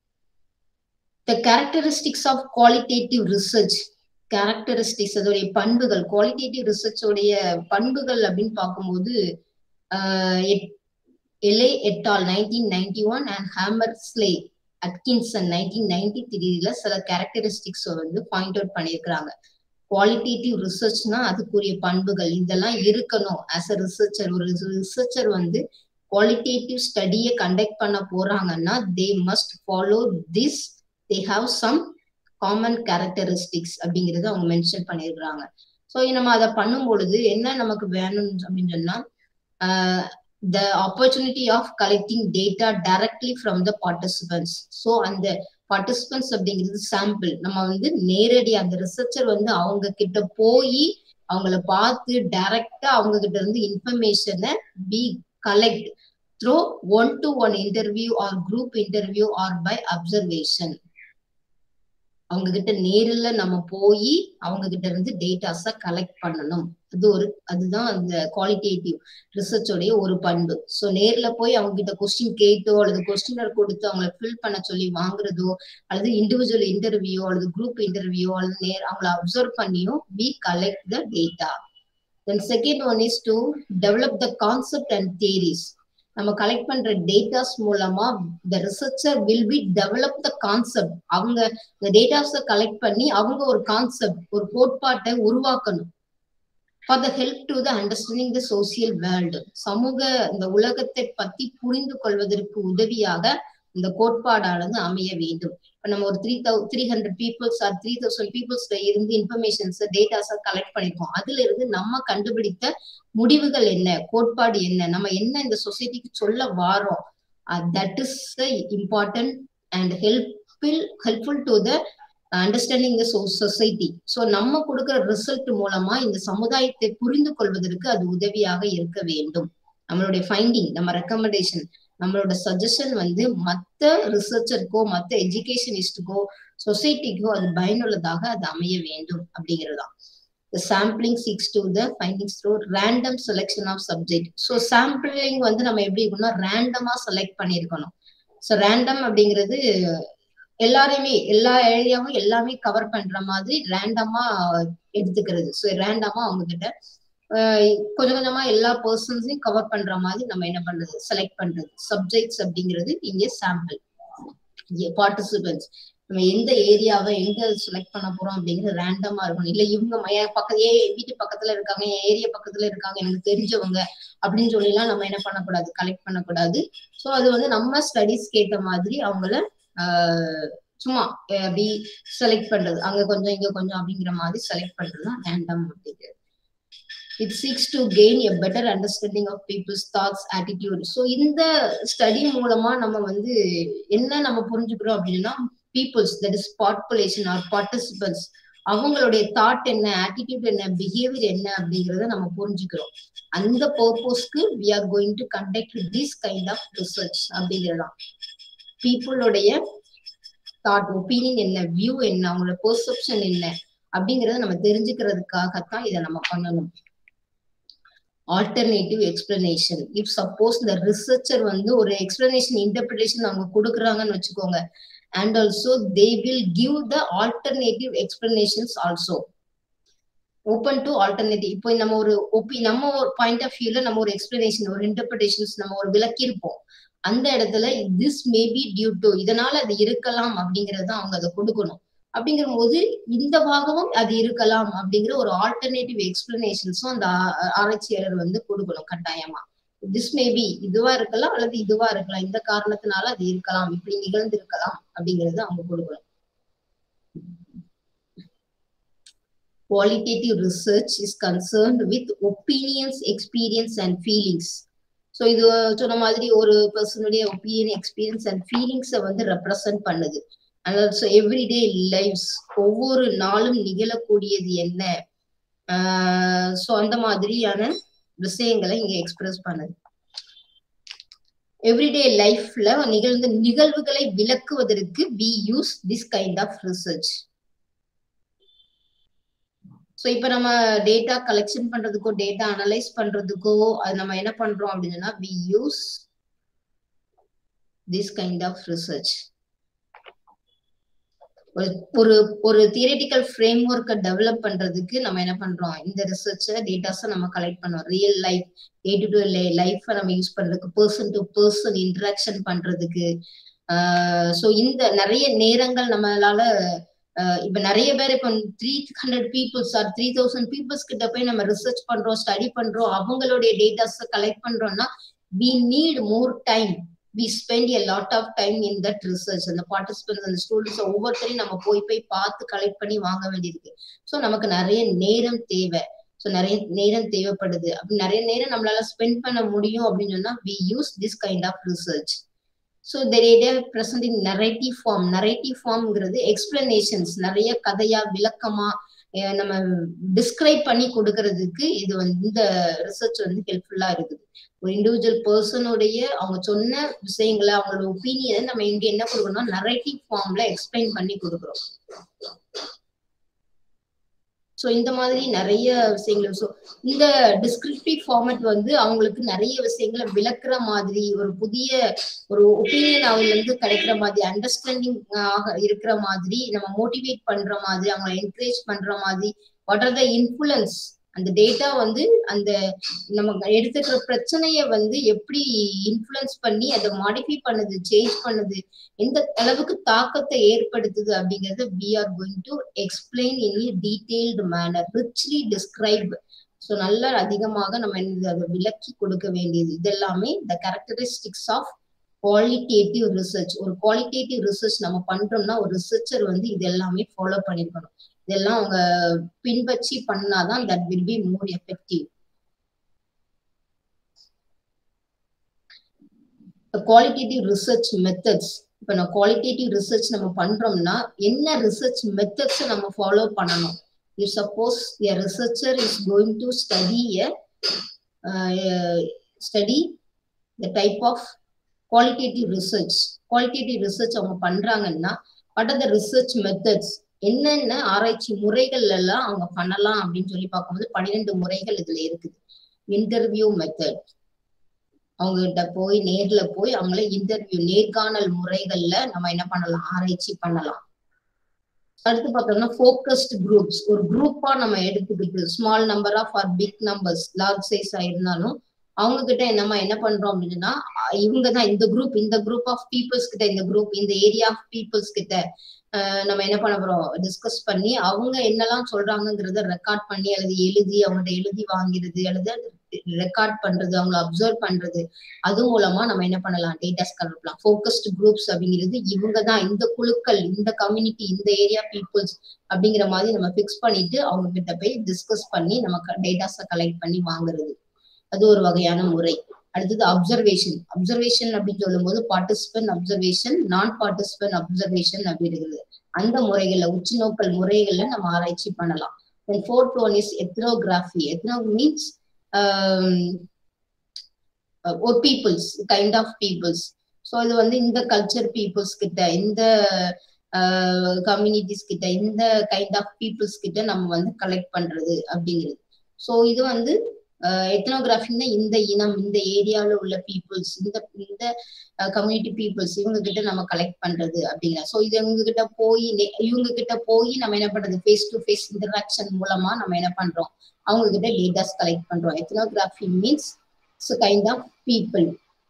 the characteristics of qualitative research characteristics அதோடைய பண்புகள் குவாலிட்டேட்டிவ் ரிசர்ச்சோடைய பண்புகள் அப்படின்னு பார்க்கும்போது Ely et al nineteen ninety one and Hammersley Atkinson nineteen ninety த்ரீல சில கேரக்டரிஸ்டிக்ஸ் வந்து பாயிண்ட் அவுட் பண்ணியிருக்கிறாங்க குவாலிட்டேட்டிவ் ரிசர்ச்னா அதுக்குரிய பண்புகள் இதெல்லாம் இருக்கணும் ஆஸ் அ ரிசர்ச்சர் ஒரு ரிசர்ச்சர் வந்து குவாலிட்டேட்டிவ் ஸ்டடியை கண்டக்ட் பண்ண போறாங்கன்னா they must follow this they have some common characteristics அப்படிங்கறத அவங்க மென்ஷன் பண்ணியிருக்கிறாங்க ஸோ நம்ம அதை பண்ணும் பொழுது என்ன நமக்கு வேணும் அப்படின்னு சொன்னா the opportunity of collecting data directly from the participants so அந்த பார்ட்டிசிபென்ட்ஸ் அப்படிங்கிறது சாம்பிள் நம்ம வந்து நேரடி அந்த ரிசர்ச்சர் வந்து அவங்க கிட்ட போய் அவங்கள பார்த்து டைரக்டா அவங்க கிட்ட இருந்து இன்ஃபர்மேஷனை be collect through one to one interview or group interview or by observation அவங்க கிட்ட நேரில் நம்ம போய் அவங்க கிட்ட இருந்து டேட்டாஸ கலெக்ட் பண்ணணும் அது ஒரு அதுதான் அந்த குவாலிட்டேட்டிவ் ரிசர்ச்சோடைய ஒரு பண்பு ஸோ நேர்ல போய் அவங்க கிட்ட கொஸ்டின் கேட்டோ அல்லது கொஸ்டினர் கொடுத்து அவங்கள ஃபில் பண்ண சொல்லி வாங்குறதோ அல்லது இண்டிவிஜுவல் இன்டர்வியூ அல்லது குரூப் இன்டர்வியூ அல்லது நேர் அவங்கள அப்சர்வ் பண்ணியோ we collect the data then second one is to develop the concept and theories நம்ம கலெக்ட் பண்ற டேட்டாஸ் மூலமா the researcher will be develop the concept அவங்க இந்த டேட்டாஸை கலெக்ட் பண்ணி அவங்க ஒரு கான்செப்ட் ஒரு கோட்பாட்டை உருவாக்கணும் for the help to the understanding the social world சமூக இந்த உலகத்தை பத்தி புரிந்து கொள்வதற்கு உதவியாக இந்த கோட்பாடானது அமைய வேண்டும் இப்ப நம்ம ஒரு த்ரீ தௌ three hundred peoples or three thousand பீப்புள்ஸ்ல இருந்து இன்ஃபர்மேஷன்ஸ் டேட்டாஸை கலெக்ட் பண்ணிருக்கோம் அதுல இருந்து நம்ம கண்டுபிடித்த முடிவுகள் என்ன கோட்பாடு என்ன நம்ம என்ன இந்த சொசைட்டிக்கு சொல்ல வாரோம் that is the important and helpful helpful to the understanding the society so நம்ம கொடுக்குற ரிசல்ட் மூலமா இந்த சமுதாயத்தை புரிந்து கொள்வதற்கு அது உதவியாக இருக்க வேண்டும் நம்மளுடைய ஃபைண்டிங் நம்ம ரெக்கமெண்டேஷன் நம்மளோட சஜஷன் வந்து மற்ற ரிசர்ச்சருக்கோ மற்ற எஜுகேஷனிஸ்டுக்கோ சொசைட்டிக்கோ அது பயனுள்ளதாக அது அமைய வேண்டும் அப்படிங்கிறதுதான் sampling seeks to the findings through random selection of subject so sampling வந்து நம்ம எப்படி இருக்கணும்னா ரேண்டமா செலக்ட் பண்ணியிருக்கணும் ஸோ ரேண்டம் அப்படிங்கிறது எல்லாரையுமே எல்லா ஏரியாவும் எல்லாமே கவர் பண்ற மாதிரி ரேண்டமா எடுத்துக்கிறது ஸோ ரேண்டமா அவங்க கிட்ட கொஞ்சம் கொஞ்சமா எல்லா பர்சன்ஸையும் கவர் பண்ற மாதிரி நம்ம என்ன பண்றது செலக்ட் பண்றது சப்ஜெக்ட்ஸ் அப்படிங்கிறது இங்கே சாம்பிள் பார்ட்டிசிபென்ட்ஸ் நம்ம எந்த ஏரியாவை எங்க செலக்ட் பண்ண போறோம் அப்படிங்கிறது ரேண்டமா இருக்கணும் இல்ல இவங்க பக்கத்து ஏ வீட்டு பக்கத்துல இருக்காங்க என் ஏரியா பக்கத்துல இருக்காங்க எனக்கு தெரிஞ்சவங்க அப்படின்னு சொல்லிலாம் நம்ம என்ன பண்ணக்கூடாது கலெக்ட் பண்ணக்கூடாது ஸோ அது வந்து நம்ம ஸ்டடிஸ்க்கு ஏற்ற மாதிரி அவங்கள சும்மா அப்படி செலக்ட் பண்றது அங்க கொஞ்சம் இங்க கொஞ்சம் அப்படிங்கிற மாதிரி செலக்ட் பண்றது தான் ரேண்டம் அப்படிங்கிறது it seeks to gain a better understanding of people's thoughts attitude so இந்த ஸ்டடி மூலமா நம்ம வந்து என்ன நம்ம புரிஞ்சுக்கிறோம் அப்படின்னா peoples that is population or participants அவங்களுடைய தாட் என்ன ஆட்டிடியூட் என்ன பிஹேவியர் என்ன அப்படிங்கறத நம்ம புரிஞ்சுக்கிறோம் அந்த பர்பஸ்க்கு we are going to conduct this kind of research அப்படிங்கிறதான் பீப்புளுடைய தாட் ஒப்பீனியன் என்ன வியூ என்ன அவங்களோட பெர்செப்ஷன் என்ன அப்படிங்கறத நம்ம தெரிஞ்சுக்கிறதுக்காகத்தான் இதை நம்ம பண்ணணும் ஆல்டர்னேட்டிவ் எக்ஸ்பிளனேஷன் இஃப் சப்போஸ் இந்த ரிசர்ச்சர் வந்து ஒரு எக்ஸ்பிளனேஷன் இன்டர்பிரிட்டேஷன் அவங்க கொடுக்குறாங்கன்னு வச்சுக்கோங்க and also they will give the alternative explanations also open to alternative இப்போ நம்ம ஒரு ஒப்பி நம்ம ஒரு பாயிண்ட் ஆஃப் வியூல நம்ம ஒரு எக்ஸ்பிளனேஷன் ஒரு இன்டர்பிரிட்டேஷன்ஸ் நம்ம ஒரு விளக்கியிருப்போம் அந்த இடத்துல திஸ் மேபி டியூ டு இதனால அது இருக்கலாம் அப்படிங்கறத அவங்க அதை கொடுக்கணும் அப்படிங்கிற போது இந்த பாகமும் அது இருக்கலாம் அப்படிங்கிற ஒரு ஆல்டர்னேட்டிவ் எக்ஸ்பிளனேஷன்ஸும் அந்த ஆராய்ச்சியாளர் வந்து கொடுக்கணும் கட்டாயமா திஸ் மேபி இதுவா இருக்கலாம் அல்லது இதுவா இருக்கலாம் இந்த காரணத்தினால அது இருக்கலாம் இப்படி நிகழ்ந்து இருக்கலாம் அப்படிங்கறது அவங்க கொடுக்கணும் qualitative research is concerned with opinions experience and feelings so இது சொன்ன மாதிரி ஒரு பர்சனுடைய ஒப்பீனியன் எக்ஸ்பீரியன்ஸ் அண்ட் ஃபீலிங்ஸை வந்து ரெப்ரசன்ட் பண்ணுது அண்ட் ஆல்சோ எவ்ரிடே லைஃப்ஸ் ஒவ்வொரு நாளும் நிகழக்கூடியது என்ன ஸோ அந்த மாதிரியான விஷயங்களை இங்க எக்ஸ்பிரஸ் பண்ணுது எவ்ரிடே லைஃப்ல நிகழ்ந்த நிகழ்வுகளை விளக்குவதற்கு we use this kind of research so இப்போ நம்ம டேட்டா கலெக்ஷன் பண்றதுக்கோ டேட்டா அனலைஸ் பண்றதுக்கோ அது நம்ம என்ன பண்றோம் அப்படின்னா we use this kind of research ஒரு ஒரு ஒரு தியரட்டிக்கல் ஃப்ரேம் ஒர்க்கை டெவலப் பண்றதுக்கு நம்ம என்ன பண்றோம் இந்த ரிசர்ச்சை டேட்டாஸை நம்ம கலெக்ட் பண்ணோம் real life day to day லைஃப்பை நம்ம யூஸ் பண்றதுக்கு பர்சன் டு பர்சன் இன்ட்ராக்ஷன் பண்றதுக்கு ஸோ இந்த நிறைய நேரங்கள் நம்மளால இப்ப நிறைய பேர் இப்போ three hundred peoples or three thousand peoples கிட்ட போய் நம்ம ரிசர்ச் பண்றோம் ஸ்டடி பண்றோம் அவங்களுடைய டேட்டாஸ் கலெக்ட் பண்றோம்னா we need more time we spend a lot of time in that research அந்த பார்ட்டிசிபென்ட்ஸ் அந்த ஸ்டூடெண்ட்ஸ் ஒவ்வொருத்தரையும் நம்ம போய் போய் பார்த்து கலெக்ட் பண்ணி வாங்க வேண்டியிருக்கு ஸோ நமக்கு நிறைய நேரம் தேவை ஸோ நிறைய நேரம் தேவைப்படுது அப்படி நிறைய நேரம் நம்மளால ஸ்பெண்ட் பண்ண முடியும் அப்படின்னு சொன்னா we use this kind of research so there present in narrative form narrative ஃபார்ம்ங்கிறது எக்ஸ்பிளனேஷன்ஸ் நிறைய கதையா விளக்கமா நம்ம டிஸ்கிரைப் பண்ணி கொடுக்கறதுக்கு இது வந்து இந்த ரிசர்ச் வந்து ஹெல்ப்ஃபுல்லா இருக்குது ஒரு இண்டிவிஜுவல் பர்சனுடைய அவங்க சொன்ன விஷயங்களை அவங்களோட ஒப்பீனியனை நம்ம இங்க என்ன கொடுக்கணும் நரேட்டிவ் ஃபார்ம்ல எக்ஸ்பிளைன் பண்ணி கொடுக்குறோம் ஸோ இந்த மாதிரி நிறைய விஷயங்கள் ஸோ இந்த டிஸ்கிரிப்டிவ் ஃபார்மேட் வந்து அவங்களுக்கு நிறைய விஷயங்களை விளக்குற மாதிரி ஒரு புதிய ஒரு ஒப்பீனியன் அவங்கல இருந்து கிடைக்கிற மாதிரி அண்டர்ஸ்டாண்டிங் ஆக இருக்கிற மாதிரி நம்ம மோட்டிவேட் பண்ற மாதிரி அவங்களை என்கரேஜ் பண்ற மாதிரி வாட் ஆர் த இன்ஃபுளுன்ஸ் அந்த டேட்டா வந்து அந்த நம்ம எடுத்துக்கிற பிரச்சனைய வந்து எப்படி இன்ஃபுளுன்ஸ் பண்ணி அதை மாடிஃபை பண்ணுது சேஞ்ச் பண்ணுது எந்த அளவுக்கு தாக்கத்தை ஏற்படுத்துது அப்படிங்கறத we are going to explain in detailed manner richly describe so நல்லா அதிகமாக நம்ம அதை விளக்கி கொடுக்க வேண்டியது இதெல்லாமே the characteristics of qualitative research ஒரு குவாலிட்டேட்டிவ் ரிசர்ச் நம்ம பண்றோம்னா ஒரு ரிசர்ச்சர் வந்து இது எல்லாமே ஃபாலோ பண்ணிருக்கணும் இதெல்லாம் அவங்க பின்பற்றி பண்ணாதான் that will be more effective qualitative research methods இப்போ நான் குவாலிட்டேட்டிவ் ரிசர்ச் நம்ம பண்றோம்னா என்ன ரிசர்ச் மெத்தட்ஸ் நம்ம ஃபாலோ பண்ணணும் if suppose a researcher is going to study a study the type of qualitative research qualitative research அவங்க பண்றாங்கன்னா what are the research methods என்னென்ன ஆராய்ச்சி முறைகள் எல்லாம் அவங்க பண்ணலாம் அப்படின்னு சொல்லி பார்க்கும்போது பன்னிரெண்டு முறைகள் இதுல இருக்குது இன்டர்வியூ மெத்தட் அவங்க கிட்ட போய் நேர்ல போய் அவங்கள இன்டர்வியூ நேர்காணல் முறைகள்ல நம்ம என்ன பண்ணலாம் ஆராய்ச்சி பண்ணலாம் அடுத்து பார்த்தோம்னா ஃபோக்கஸ்ட் குரூப்ஸ் ஒரு குரூப்பா நம்ம எடுத்துக்கிட்டு small number of or big numbers large size ஆயிருந்தாலும் அவங்க கிட்ட நம்ம என்ன பண்றோம் அப்படின்னா இவங்க தான் இந்த குரூப் இந்த குரூப் ஆஃப் பீப்புள்ஸ் கிட்ட இந்த குரூப் இந்த ஏரியா ஆஃப் பீப்புள்ஸ் கிட்ட நம்ம என்ன பண்ண போறோம் டிஸ்கஸ் பண்ணி அவங்க என்னெல்லாம் சொல்றாங்கிறத ரெக்கார்ட் பண்ணி அல்லது எழுதி அவங்கள்ட்ட எழுதி வாங்கிறது அல்லது ரெக்கார்ட் பண்றது அவங்கள அப்சர்வ் பண்றது அது மூலமா நம்ம என்ன பண்ணலாம் டேட்டாஸ் கலெக்ட் பண்ணலாம் ஃபோக்கஸ்டு குரூப்ஸ் அப்படிங்கிறது இவங்க தான் இந்த குழுக்கள் இந்த கம்யூனிட்டி இந்த ஏரியா பீப்புள்ஸ் அப்படிங்கிற மாதிரி நம்ம ஃபிக்ஸ் பண்ணிட்டு அவங்க கிட்ட போய் டிஸ்கஸ் பண்ணி நம்ம டேட்டாஸை கலெக்ட் பண்ணி வாங்குறது அது ஒரு வகையான முறை அடுத்தது அப்சர்வேஷன் அப்சர்வேஷன் அப்படின்னு சொல்லும்போது பார்ட்டிசிபென்ட் அப்சர்வேஷன் நான் பார்ட்டிசிபென்ட் அப்சர்வேஷன் அப்படிங்கிறது அந்த முறைகள்ல உச்சுநோக்கல் முறைகள்ல நம்ம ஆராய்ச்சி பண்ணலாம் then fourth one is ethnography ethno means ஒரு peoples kind of peoples so இது வந்து இந்த கல்ச்சர் பீப்புள்ஸ் கிட்ட இந்த கம்யூனிட்டிஸ் கிட்ட இந்த கைண்ட் ஆஃப் பீப்புள்ஸ் கிட்ட நம்ம வந்து கலெக்ட் பண்றது அப்படிங்கிறது ஸோ இது வந்து எத்னோகிராஃபின்னா இந்த இனம் இந்த ஏரியாவில் உள்ள பீப்புள்ஸ் இந்த இந்த கம்யூனிட்டி பீப்புள்ஸ் இவங்க கிட்ட நம்ம கலெக்ட் பண்றது அப்படிங்கிற ஸோ இது இவங்க கிட்ட போய் இவங்க கிட்ட போய் நம்ம என்ன பண்றது ஃபேஸ் டு ஃபேஸ் இன்டராக்ஷன் மூலமா நம்ம என்ன பண்றோம் அவங்க கிட்ட டேட்டாஸ் கலெக்ட் பண்றோம் ethnography means it's kind of people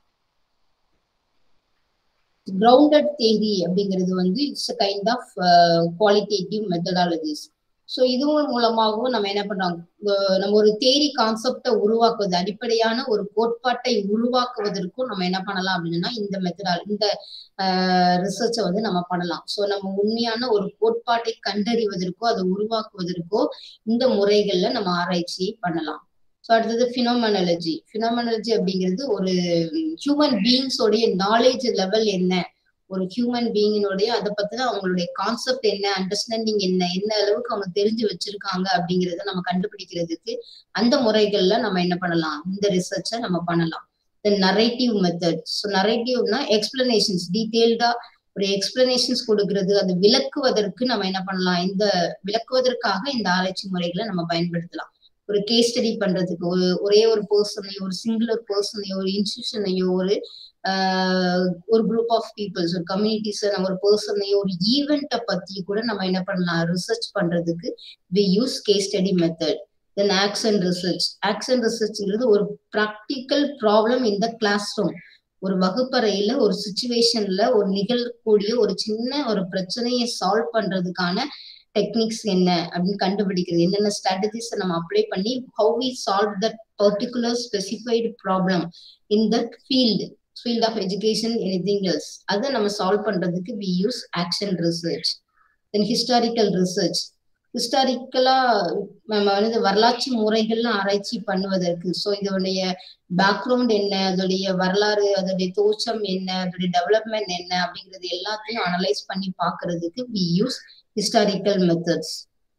grounded theory அப்படிங்கிறது வந்து it's kind of qualitative methodologies so இதுவும் மூலமாகவும் நம்ம என்ன பண்றோம் நம்ம ஒரு தேரி கான்செப்டை உருவாக்குவது அடிப்படையான ஒரு கோட்பாட்டை உருவாக்குவதற்கும் நம்ம என்ன பண்ணலாம் அப்படின்னா இந்த மெத்தடால் இந்த ரிசர்ச்சை வந்து நம்ம பண்ணலாம் ஸோ நம்ம உண்மையான ஒரு கோட்பாட்டை கண்டறிவதற்கோ அதை உருவாக்குவதற்கோ இந்த முறைகள்ல நம்ம ஆராய்ச்சி பண்ணலாம் ஸோ அடுத்தது ஃபினோமனாலஜி ஃபினோமனாலஜி அப்படிங்கிறது ஒரு ஹியூமன் பீயிங்ஸோடைய நாலேஜ் லெவல் என்ன ஒரு ஹியூமன் பீயிங்கினுடைய அதை பத்தின அவங்களுடைய கான்செப்ட் என்ன அண்டர்ஸ்டாண்டிங் என்ன என்ன அளவுக்கு அவங்க தெரிஞ்சு வச்சிருக்காங்க அப்படிங்கிறத நம்ம கண்டுபிடிக்கிறதுக்கு அந்த முறைகள்ல நம்ம என்ன பண்ணலாம் இந்த ரிசர்ச்சை நம்ம பண்ணலாம் தென் நரேட்டிவ் மெத்தட் ஸோ நரேட்டிவ்னா எக்ஸ்பிளனேஷன்ஸ் டீட்டெயில்டா ஒரு எக்ஸ்பிளனேஷன்ஸ் கொடுக்கறது அதை விளக்குவதற்கு நம்ம என்ன பண்ணலாம் இந்த விளக்குவதற்காக இந்த ஆராய்ச்சி முறைகளை நம்ம பயன்படுத்தலாம் ஒரு கேஸ் ஸ்டடி பண்றதுக்கு ஒரு ஒரே ஒரு பர்சனையோ ஒரு சிங்குலர் பர்சனையோ ஒரு இன்ஸ்டியூஷனையோ ஒரு ஒரு குரூப் ஆஃப் பீப்புள்ஸ் ஒரு கம்யூனிட்டிஸ் ஒரு பர்சனையோ ஒரு ஈவெண்ட்டை பத்தி கூட நம்ம என்ன பண்ணலாம் ரிசர்ச் பண்றதுக்கு we use case study method then action research action ரிசர்ச்ங்கிறது ஒரு ப்ராக்டிக்கல் ப்ராப்ளம் இந்த கிளாஸ் ரூம் ஒரு வகுப்பறையில ஒரு சுச்சுவேஷன்ல ஒரு நிகழக்கூடிய ஒரு சின்ன ஒரு பிரச்சனையை சால்வ் பண்றதுக்கான டெக்னிக்ஸ் என்ன அப்படின்னு கண்டுபிடிக்கிறது என்னென்ன ஸ்ட்ராட்டஜிஸை நம்ம அப்ளை பண்ணி how we solve that particular specified problem in that field field of education anything else அதை நம்ம சால்வ் பண்றதுக்கு we use action research then historical research ஹிஸ்டாரிக்கலா நம்ம வந்து வரலாற்று முறைகள்ல ஆராய்ச்சி பண்ணுவதற்கு ஸோ இதோடைய பேக்ரவுண்ட் என்ன அதோடைய வரலாறு அதோடைய தோற்றம் என்ன அதோடைய டெவலப்மெண்ட் என்ன அப்படிங்கிறது எல்லாத்தையும் அனலைஸ் பண்ணி பாக்குறதுக்கு we use historical methods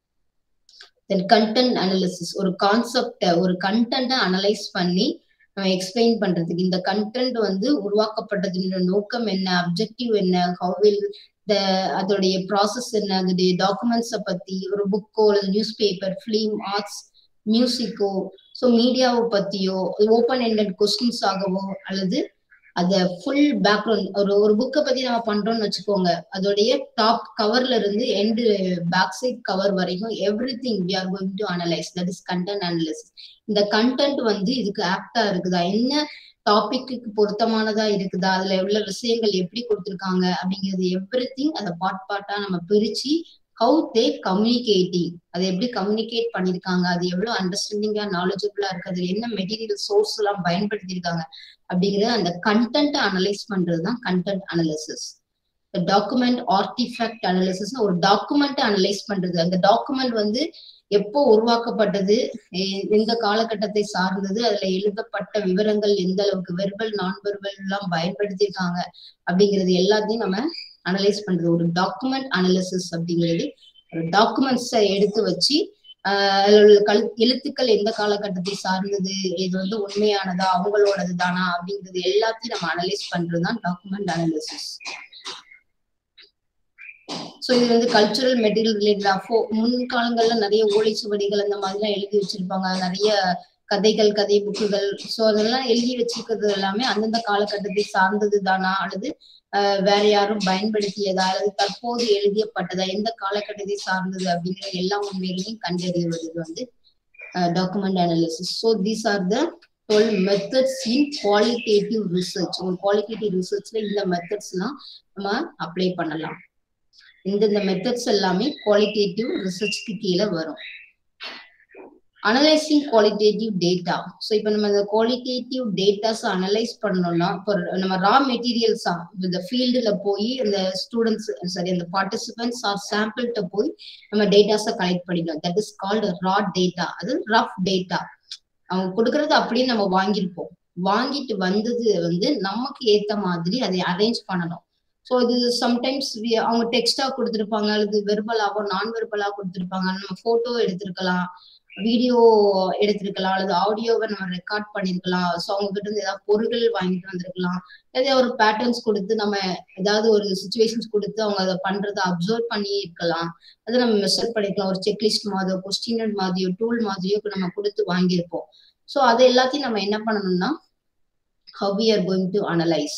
then content analysis ஒரு கான்செப்டை ஒரு கண்டென்ட்டை அனலைஸ் பண்ணி எக்ஸ்பிளைன் பண்றதுக்கு இந்த கண்டென்ட் வந்து உருவாக்கப்பட்டதின் நோக்கம் என்ன அப்ஜெக்டிவ் என்ன ஹவு வில் த அதோடைய ப்ராசஸ் என்ன அதோடைய டாக்குமெண்ட்ஸை பத்தி ஒரு புக்கோ அல்லது நியூஸ் பேப்பர் ஃபிலிம் ஆர்ட்ஸ் மியூசிக்கோ ஸோ மீடியாவை பத்தியோ ஓப்பன் எண்டட் கொஸ்டின்ஸ் ஆகவோ அல்லது அத ஃபுல் பேக்ரவுண்ட் ஒரு ஒரு புக்கை பத்தி நம்ம பண்றோம்னு வச்சுக்கோங்க அதோடைய டாப் கவர்ல இருந்து எண்டு பேக் சைட் கவர் வரைக்கும் everything we are going to analyse that is content analysis இந்த கண்டென்ட் வந்து இதுக்கு ஆப்டா இருக்குதா என்ன டாபிக்கு பொருத்தமானதா இருக்குதா அதுல உள்ள விஷயங்கள் எப்படி கொடுத்துருக்காங்க அப்படிங்கிறது எவ்ரி திங் அதை பார்ட் பார்ட்டா நம்ம பிரிச்சு ஹவு தே கம்யூனிகேட்டிங் அதை எப்படி கம்யூனிகேட் பண்ணிருக்காங்க அது எவ்வளவு அண்டர்ஸ்டாண்டிங்கா நாலேஜபிளா இருக்கு அதுல என்ன மெட்டீரியல் சோர்ஸ் எல்லாம் பயன்படுத்தியிருக்காங்க அப்படிங்கறது அந்த கண்டென்ட் அனலைஸ் பண்றதுதான் content analysis document artefact analysis ஒரு டாக்குமெண்ட் அனலைஸ் பண்றது அந்த டாக்குமெண்ட் வந்து எப்போ உருவாக்கப்பட்டது எந்த காலகட்டத்தை சார்ந்தது அதுல எழுதப்பட்ட விவரங்கள் எந்த அளவுக்கு வெர்பல் நான் வெர்பல் எல்லாம் பயன்படுத்தியிருக்காங்க அப்படிங்கிறது எல்லாத்தையும் நம்ம அனலைஸ் பண்றது ஒரு டாக்குமெண்ட் அனலிசிஸ் அப்படிங்கிறது ஒரு டாக்குமெண்ட்ஸை எடுத்து வச்சு ஆஹ் எழுத்துக்கள் எந்த காலகட்டத்தை சார்ந்தது இது வந்து உண்மையானதா அவங்களோடது தானா அப்படிங்கிறது எல்லாத்தையும் நம்ம அனலைஸ் பண்றதுதான் டாக்குமெண்ட் அனலிசிஸ் ஸோ இது வந்து கல்ச்சுரல் மெட்டீரியல் ரிலேட்டடா ஃபோ முன்காலங்கள்ல நிறைய ஓலைச்சுவடிகள் அந்த மாதிரிலாம் எழுதி வச்சிருப்பாங்க நிறைய கதைகள் கதை புக்குகள் ஸோ அதெல்லாம் எழுதி வச்சிருக்கிறது எல்லாமே அந்தந்த காலகட்டத்தை சார்ந்தது தானா அல்லது வேற யாரும் பயன்படுத்தியதா அல்லது தற்போது எழுதியப்பட்டதா எந்த காலகட்டத்தை சார்ந்தது அப்படிங்கிற எல்லா உண்மைகளையும் கண்டறிவது வந்து document analysis so these are the twelve methods in qualitative research ஒரு குவாலிட்டேட்டிவ் ரிசர்ச்ல இந்த மெத்தட்ஸ் எல்லாம் நம்ம அப்ளை பண்ணலாம் இந்த இந்த மெத்தட்ஸ் எல்லாமே குவாலிட்டேட்டிவ் ரிசர்ச்க்கு கீழே வரும் அனலைசிங் குவாலிட்டேட்டிவ் டேட்டா ஸோ இப்போ நம்ம இந்த குவாலிட்டேட்டிவ் டேட்டாஸ் அனலைஸ் பண்ணோம்னா இப்போ நம்ம ரா மெட்டீரியல்ஸா இந்த ஃபீல்டில் போய் அந்த ஸ்டூடெண்ட்ஸ் சாரி அந்த பார்ட்டிசிபென்ட்ஸ் ஆர் சாம்பிள்கிட்ட போய் நம்ம டேட்டாஸை கலெக்ட் பண்ணிக்கணும் that is called raw data அது ரஃப் டேட்டா அவங்க கொடுக்கறது அப்படியே நம்ம வாங்கியிருப்போம் வாங்கிட்டு வந்தது வந்து நமக்கு ஏத்த மாதிரி அதை அரேஞ்ச் பண்ணணும் ஸோ இது சம்டைம்ஸ் அவங்க டெக்ஸ்டா கொடுத்துருப்பாங்க அல்லது வெர்பலாவோ நான் வெர்பலா கொடுத்துருப்பாங்க நம்ம போட்டோ எடுத்திருக்கலாம் வீடியோ எடுத்திருக்கலாம் அல்லது ஆடியோவை நம்ம ரெக்கார்ட் பண்ணிருக்கலாம் ஸோ அவங்க கிட்ட இருந்து ஏதாவது பொருட்கள் வாங்கிட்டு வந்திருக்கலாம் ஏதாவது ஒரு பேட்டர்ன்ஸ் கொடுத்து நம்ம ஏதாவது ஒரு சுச்சுவேஷன்ஸ் கொடுத்து அவங்க அதை பண்றதை அப்சர்வ் பண்ணி இருக்கலாம் அதை நம்ம மெஷர் பண்ணிருக்கலாம் ஒரு செக்லிஸ்ட் மாதிரியோ கொஸ்டின் மாதிரியோ டூல் மாதிரியோ நம்ம கொடுத்து வாங்கியிருப்போம் ஸோ அதை எல்லாத்தையும் நம்ம என்ன பண்ணணும்னா how we are going to analyse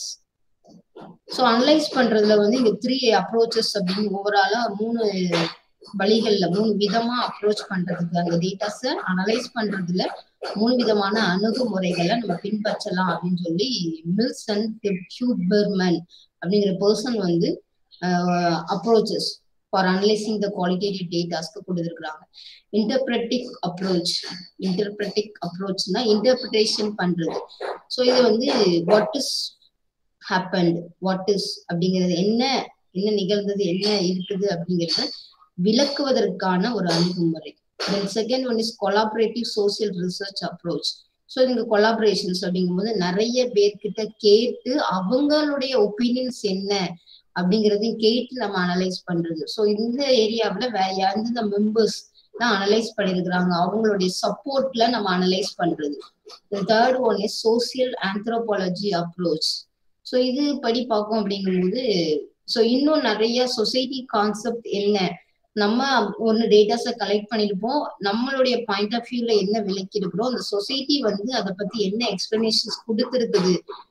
so analyse பண்றதுல வந்து இங்க த்ரீ அப்ரோச்சஸ் அப்படின்னு ஓவராலா மூணு வழிகள்ல மூணு விதமா அப்ரோச் பண்றதுக்கு அந்த டேட்டாஸை அனலைஸ் பண்றதுல மூணு விதமான அணுகுமுறைகளை நம்ம பின்பற்றலாம் அப்படின்னு சொல்லி மில்சன் ஹியூபர்மன் அப்படிங்கிற பர்சன் வந்து approaches for analysing the qualitative டேட்டாஸ்க்கு கொடுத்துருக்குறாங்க இன்டர்பிரட்டிக் அப்ரோச் இன்டர்பிரட்டிக் அப்ரோச்னா இன்டர்பிரிட்டேஷன் பண்றது ஸோ இது வந்து what is happened what is அப்படிங்கிறது என்ன என்ன நிகழ்ந்தது என்ன இருக்குது அப்படிங்கிறத விளக்குவதற்கான ஒரு அணுகுமுறை then second one is collaborative social research approach so இங்க கொலாபரேஷன்ஸ் அப்படிங்கும்போது நிறைய பேர்கிட்ட கேட்டு அவங்களுடைய ஒப்பீனியன்ஸ் என்ன அப்படிங்கறதையும் கேட்டு நம்ம அனலைஸ் பண்றது ஸோ இந்த ஏரியாவில் வேற எந்தெந்த மெம்பர்ஸ் தான் அனலைஸ் பண்ணிருக்கிறாங்க அவங்களுடைய சப்போர்ட்ல நம்ம அனலைஸ் பண்றது third one is social anthropology approach so இது படி பார்க்கும் அப்படிங்கும்போது ஸோ இன்னும் நிறைய சொசைட்டி கான்செப்ட் என்ன நம்ம ஒன்று டேட்டாஸை கலெக்ட் பண்ணிருப்போம் நம்மளுடைய பாயிண்ட் ஆஃப் வியூல என்ன விளக்கி இருக்கிறோம் அந்த சொசைட்டி வந்து அதை பத்தி என்ன எக்ஸ்பிளனேஷன்ஸ் கொடுத்துருக்குது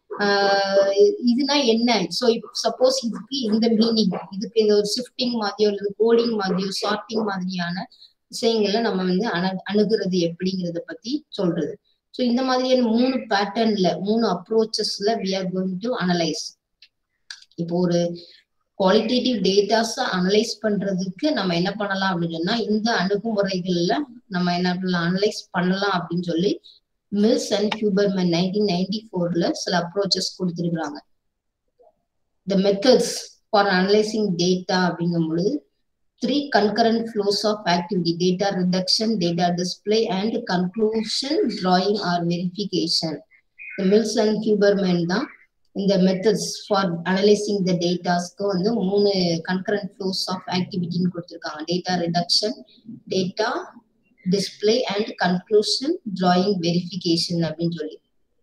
இதுனா என்ன ஸோ சப்போஸ் இதுக்கு இந்த மீனிங் இதுக்கு இந்த ஒரு ஷிஃப்டிங் மாதிரியோ அல்லது கோடிங் மாதிரியோ ஷார்ட்டிங் மாதிரியான விஷயங்களை நம்ம வந்து அணு அணுகிறது எப்படிங்கிறத பத்தி சொல்றது ஸோ இந்த மாதிரியான மூணு பேட்டர்ன்ல மூணு அப்ரோச்சஸ்ல we are going to analyse இப்போ ஒரு குவாலிட்டேட்டிவ் டேட்டாஸ் அனலைஸ் பண்றதுக்கு நம்ம என்ன பண்ணலாம் அப்படின்னு சொன்னா இந்த அணுகுமுறைகள்ல நம்ம என்ன பண்ணலாம் அனலைஸ் பண்ணலாம் அப்படின்னு சொல்லி Mills and Huberman nineteen ninety ஃபோர்ல சில அப்ரோச்சஸ் கொடுத்துருக்குறாங்க the methods for analysing data அப்படிங்கும் பொழுது three concurrent flows of activity data reduction data display and conclusion drawing or verification Mills and Huberman தான் இந்த மெத்தட்ஸ் ஃபார் அனலைசிங் த டேட்டாஸ்க்கு வந்து மூணு கன்கரண்ட் ஃப்ளோஸ் ஆஃப் ஆக்டிவிட்டின்னு கொடுத்துருக்காங்க data reduction data display and conclusion drawing verification அப்படின்னு சொல்லி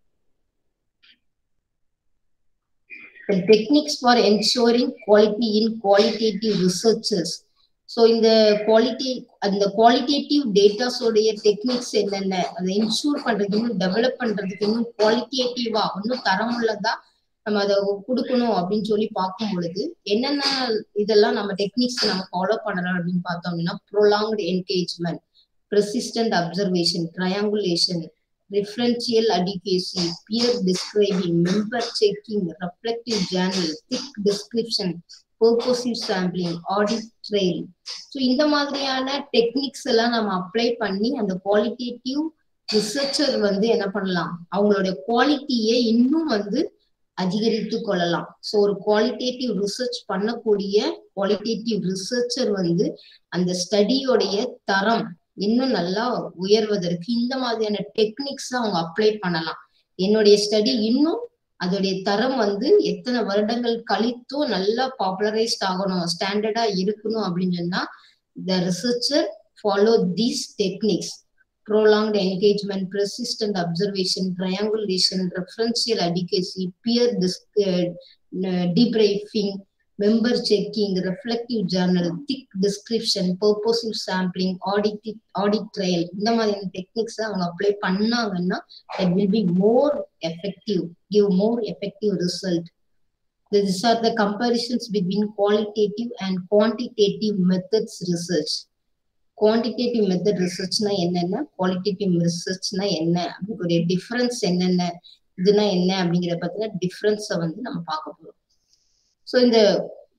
techniques for ensuring quality in qualitative researches so இந்த குவாலிட்டி அந்த குவாலிட்டேட்டிவ் டேட்டாஸோடைய டெக்னிக்ஸ் என்னென்ன அதை இன்ஷூர் பண்றதுக்கு இன்னும் டெவலப் பண்றதுக்கு இன்னும் குவாலிட்டேட்டிவா இன்னும் தரமுள்ளதா நம்ம அதை கொடுக்கணும் அப்படின்னு சொல்லி பார்க்கும் பொழுது என்னென்ன இதெல்லாம் நம்ம டெக்னிக்ஸ் நம்ம ஃபாலோ பண்ணலாம் அப்படின்னு பார்த்தோம் அப்படின்னா prolonged engagement persistent observation, triangulation, referential adequacy, peer describing, member checking, reflective journal, thick description, purposive sampling, audit trail. So இந்த மாதிரியான டெக்னிக்ஸ் எல்லாம் நம்ம அப்ளை பண்ணி அந்த குவாலிட்டேட்டிவ் ரிசர்ச்சர் வந்து என்ன பண்ணலாம் அவங்களுடைய குவாலிட்டியை இன்னும் வந்து அதிகரித்து கொள்ளலாம் ஸோ ஒரு குவாலிட்டேட்டிவ் ரிசர்ச் பண்ணக்கூடிய குவாலிட்டேட்டிவ் ரிசர்ச்சர் வந்து அந்த ஸ்டடியோடைய தரம் இன்னும் நல்லா உயர்வதற்கு இந்த மாதிரியான டெக்னிக்ஸ் அவங்க அப்ளை பண்ணலாம் என்னுடைய ஸ்டடி இன்னும் அதோடைய தரம் வந்து எத்தனை வருடங்கள் கழித்தும் நல்லா பாப்புலரைஸ்ட் ஆகணும் ஸ்டாண்டர்டா இருக்கணும் அப்படின்னு சொன்னா the researcher follow these techniques prolonged engagement, persistent observation, triangulation, referential adequacy, peer uh, debriefing, member checking, reflective journal, thick description, purposive sampling, audit audit trail இந்த மாதிரியான டெக்னிக்ஸ் அவங்க அப்ளை பண்ணாங்கன்னா it will be more effective give more effective result These are the comparisons between qualitative and quantitative methods research. Quantitative method ரிசர்ச்னா என்னென்ன qualitative ரிசர்ச்னா என்ன அப்படிங்கிற difference என்னென்ன இதுனா என்ன அப்படிங்கிற பத்தின டிஃபரன்ஸை வந்து நம்ம பார்க்க போறோம் ஸோ இந்த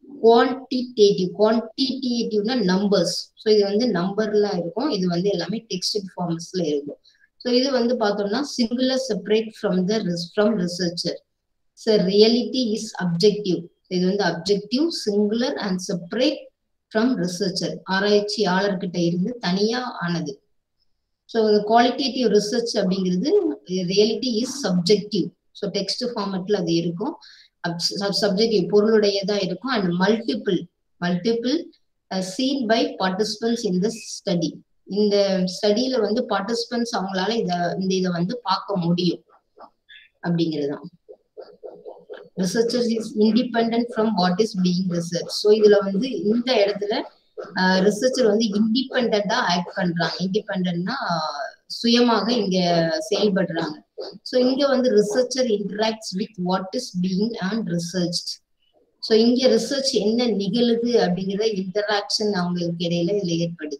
குவான்டிடேட்டிவ் குவான்டிடேட்டிவ்னா நம்பர்ஸ் ஸோ இது வந்து நம்பர்ல இருக்கும் இது வந்து எல்லாமே டெக்ஸ்ட் ஃபார்ம்ஸ்ல இருக்கும் ஸோ இது வந்து பார்த்தோம்னா singular separate from the from researcher so reality is objective இது வந்து objective singular and separate from researcher ஆராய்ச்சியாளர்கிட்ட இருந்து தனியா ஆனது ஸோ குவாலிட்டேட்டிவ் ரிசர்ச் அப்படிங்கிறது reality is subjective so text ஃபார்மேட்ல அது இருக்கும் சப்ஜெக்டிவ் பொருளுடையதா இருக்கும் and multiple multiple seen by participants in the study இந்த ஸ்டடியில வந்து பார்ட்டிசிபென்ட்ஸ் அவங்களால இத இந்த இதை வந்து பார்க்க முடியும் அப்படிங்கிறதுதான் researchers is independent from what is being research so இதுல வந்து இந்த இடத்துல ரிசர்ச்சர் வந்து இண்டிபெண்டா ஆக்ட் பண்றாங்க இண்டிபெண்ட்னா சுயமாக இங்க செயல்படுறாங்க ஸோ இங்க வந்து researcher interacts with what is being and research so இங்க ரிசர்ச் என்ன நிகழுது அப்படிங்கிற இன்டராக்ஷன் அவங்களுக்கு இடையில இதுல ஏற்படுது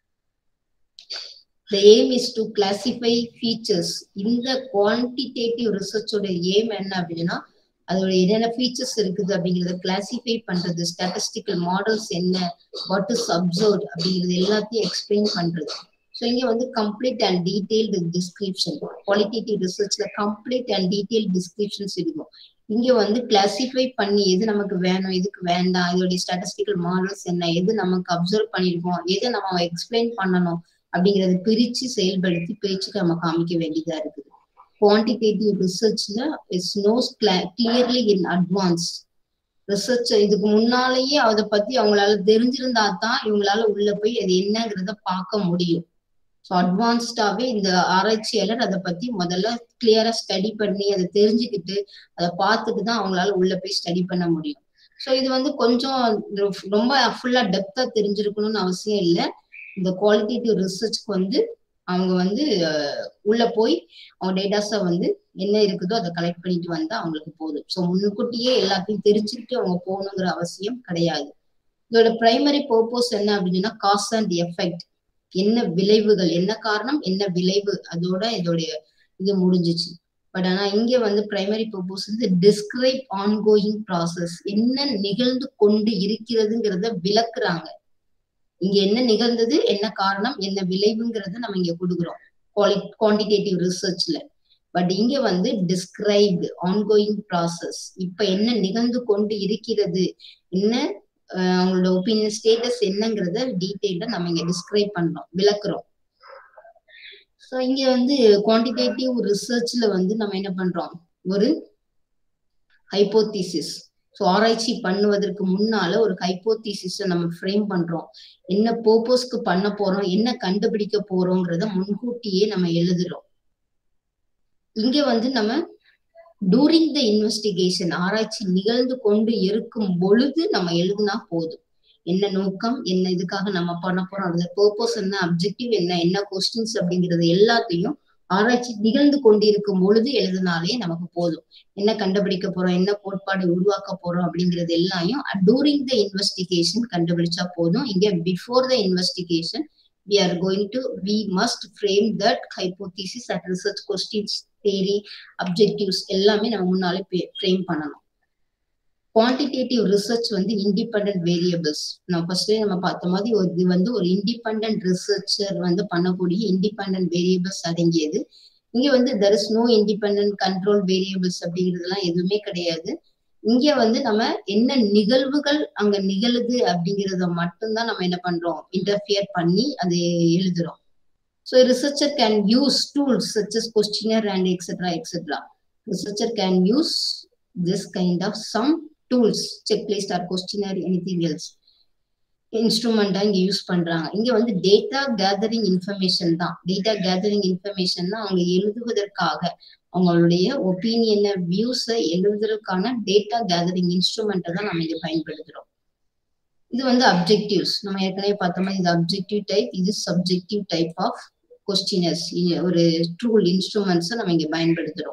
the aim is to classify features இந்த குவான்டிடேட்டிவ் ரிசர்ச்சோட எய்ம் என்ன அப்படின்னா அதோட என்னென்ன ஃபீச்சர்ஸ் இருக்குது அப்படிங்கறத கிளாசிஃபை பண்றது ஸ்டாட்டிஸ்டிக்கல் மாடல்ஸ் என்ன வாட் இஸ் அப்சர்வ் அப்படிங்கிறது எல்லாத்தையும் எக்ஸ்பிளைன் பண்றது ஸோ இங்க வந்து complete and detailed description qualitative ரிசர்ச்ல கம்ப்ளீட் அண்ட் டீடைல் டிஸ்கிரிப்ஷன்ஸ் இருக்கும் இங்க வந்து கிளாசிஃபை பண்ணி எது நமக்கு வேணும் எதுக்கு வேண்டாம் இதோடைய ஸ்டாட்டிஸ்டிக்கல் மாடல்ஸ் என்ன எது நமக்கு அப்சர்வ் பண்ணிருக்கோம் எதை நம்ம எக்ஸ்பிளைன் பண்ணணும் அப்படிங்கறத பிரிச்சு செயல்படுத்தி பிரிச்சுக்கு நம்ம காமிக்க வேண்டியதா இருக்குது குவான்டிடேட்டிவ் ரிசர்ச்ல it's knows clearly in advance research இதுக்கு முன்னாலேயே அதை பத்தி அவங்களால தெரிஞ்சிருந்தா தான் இவங்களால உள்ள போய் அது என்னங்கிறத பார்க்க முடியும் ஸோ அட்வான்ஸ்டாவே இந்த ஆராய்ச்சியாளர் அதை பத்தி முதல்ல கிளியரா ஸ்டடி பண்ணி அதை தெரிஞ்சுக்கிட்டு அதை பார்த்துட்டு தான் அவங்களால உள்ள போய் ஸ்டடி பண்ண முடியும் ஸோ இது வந்து கொஞ்சம் ரொம்ப ஃபுல்லா டெப்தா தெரிஞ்சிருக்கணும்னு அவசியம் இல்லை இந்த குவாலிட்டேட்டிவ் ரிசர்ச்க்கு வந்து அவங்க வந்து உள்ள போய் அவங்க டேட்டாஸை வந்து என்ன இருக்குதோ அதை கலெக்ட் பண்ணிட்டு வந்தா அவங்களுக்கு போதும் ஸோ முன்கூட்டியே எல்லாத்தையும் தெரிஞ்சுக்கிட்டு அவங்க போகணுங்கிற அவசியம் கிடையாது இதோட பிரைமரி பர்பஸ் என்ன அப்படின்னா காஸ் அண்ட் எஃபெக்ட் என்ன விளைவுகள் என்ன காரணம் என்ன விளைவு அதோட இதோடைய இது முடிஞ்சிச்சு பட் ஆனா இங்க வந்து பிரைமரி பர்பஸ் வந்து டிஸ்கிரைப் ஆன்கோயிங் ப்ராசஸ் என்ன நிகழ்ந்து கொண்டு இருக்கிறதுங்கிறத விளக்குறாங்க இங்க என்ன நிகழ்ந்தது என்ன காரணம் என்ன விளைவுங்கிறத நம்ம இங்க கொடுக்குறோம் குவாலி குவான்டிடேட்டிவ் ரிசர்ச்ல பட் இங்க வந்து டிஸ்கிரைப்டு ஆன்கோயிங் ப்ராசஸ் இப்ப என்ன நிகழ்ந்து கொண்டு இருக்கிறது என்ன அவங்களோட ஒப்பீனியன் ஸ்டேட்டஸ் என்னங்கிறத டீட்டெயில நம்ம இங்க டிஸ்கிரைப் பண்றோம் விளக்குறோம் ஸோ இங்க வந்து குவான்டிடேட்டிவ் ரிசர்ச்ல வந்து நம்ம என்ன பண்றோம் ஒரு ஹைப்போதிசிஸ் ஸோ ஆராய்ச்சி பண்ணுவதற்கு முன்னால ஒரு ஹைப்போதிசிஸை நம்ம ஃப்ரேம் பண்றோம் என்ன பர்பஸ்க்கு பண்ண போறோம் என்ன கண்டுபிடிக்க போறோங்கிறத முன்கூட்டியே நம்ம எழுதுறோம் இங்க வந்து நம்ம டூரிங் த இன்வெஸ்டிகேஷன் ஆராய்ச்சி நிகழ்ந்து கொண்டு இருக்கும் பொழுது நம்ம எழுதுனா போதும் என்ன நோக்கம் என்ன இதுக்காக நம்ம பண்ண போறோம் அதுல பர்பஸ் என்ன அப்ஜெக்டிவ் என்ன என்ன கொஸ்டின்ஸ் அப்படிங்கிறது எல்லாத்தையும் ஆராய்ச்சி நிகழ்ந்து கொண்டிருக்கும் பொழுது எழுதினாலே நமக்கு போதும் என்ன கண்டுபிடிக்க போறோம் என்ன கோட்பாடு உருவாக்க போறோம் அப்படிங்கிறது எல்லாமே டூரிங் த இன்வெஸ்டிகேஷன் கண்டுபிடிச்சா போதும் இங்க before the investigation we are going to we must frame that hypothesis at research questions theory objectives எல்லாமே நம்ம முன்னாலே ஃப்ரேம் பண்ணணும் குவான்டிடேட்டிவ் ரிசர்ச் வந்து இண்டிபெண்ட் வேரியபிள்ஸ் நம்ம ஃபர்ஸ்டே நம்ம பார்த்த மாதிரி ஒரு இது வந்து ஒரு இண்டிபெண்ட் ரிசர்ச்சர் வந்து பண்ணக்கூடிய இண்டிபெண்ட் வேரியபிள்ஸ் அடங்கியது இங்க வந்து there is no independent control variables அப்படிங்கிறதுலாம் எதுவுமே கிடையாது இங்க வந்து நம்ம என்ன நிகழ்வுகள் அங்க நிகழுது அப்படிங்கிறத மட்டும்தான் நம்ம என்ன பண்றோம் இன்டர்ஃபியர் பண்ணி அதை எழுதுறோம் so researcher can use tools such as questionnaire and etcetera etcetera researcher can use this kind of some tools checklist or questionnaire anything else இன்ஸ்ட்ருமெண்டா இங்க யூஸ் பண்றாங்க இங்க வந்து டேட்டா கேதரிங் இன்ஃபர்மேஷன் தான் டேட்டா கேதரிங் இன்ஃபர்மேஷன் தான் அவங்க எழுதுவதற்காக அவங்களுடைய ஒப்பீனியனை வியூஸை எழுதுறதுக்கான டேட்டா கேதரிங் இன்ஸ்ட்ருமெண்ட்டை தான் நம்ம இங்க பயன்படுத்துறோம் இது வந்து அப்ஜெக்டிவ்ஸ் நம்ம ஏற்கனவே பார்த்த மாதிரி இது அப்ஜெக்டிவ் டைப் இது சப்ஜெக்டிவ் டைப் ஆஃப் கொஸ்டினர்ஸ் ஒரு ட்ரூல் இன்ஸ்ட்ருமெண்ட்ஸை நம்ம இங்க பயன்படுத்துறோம்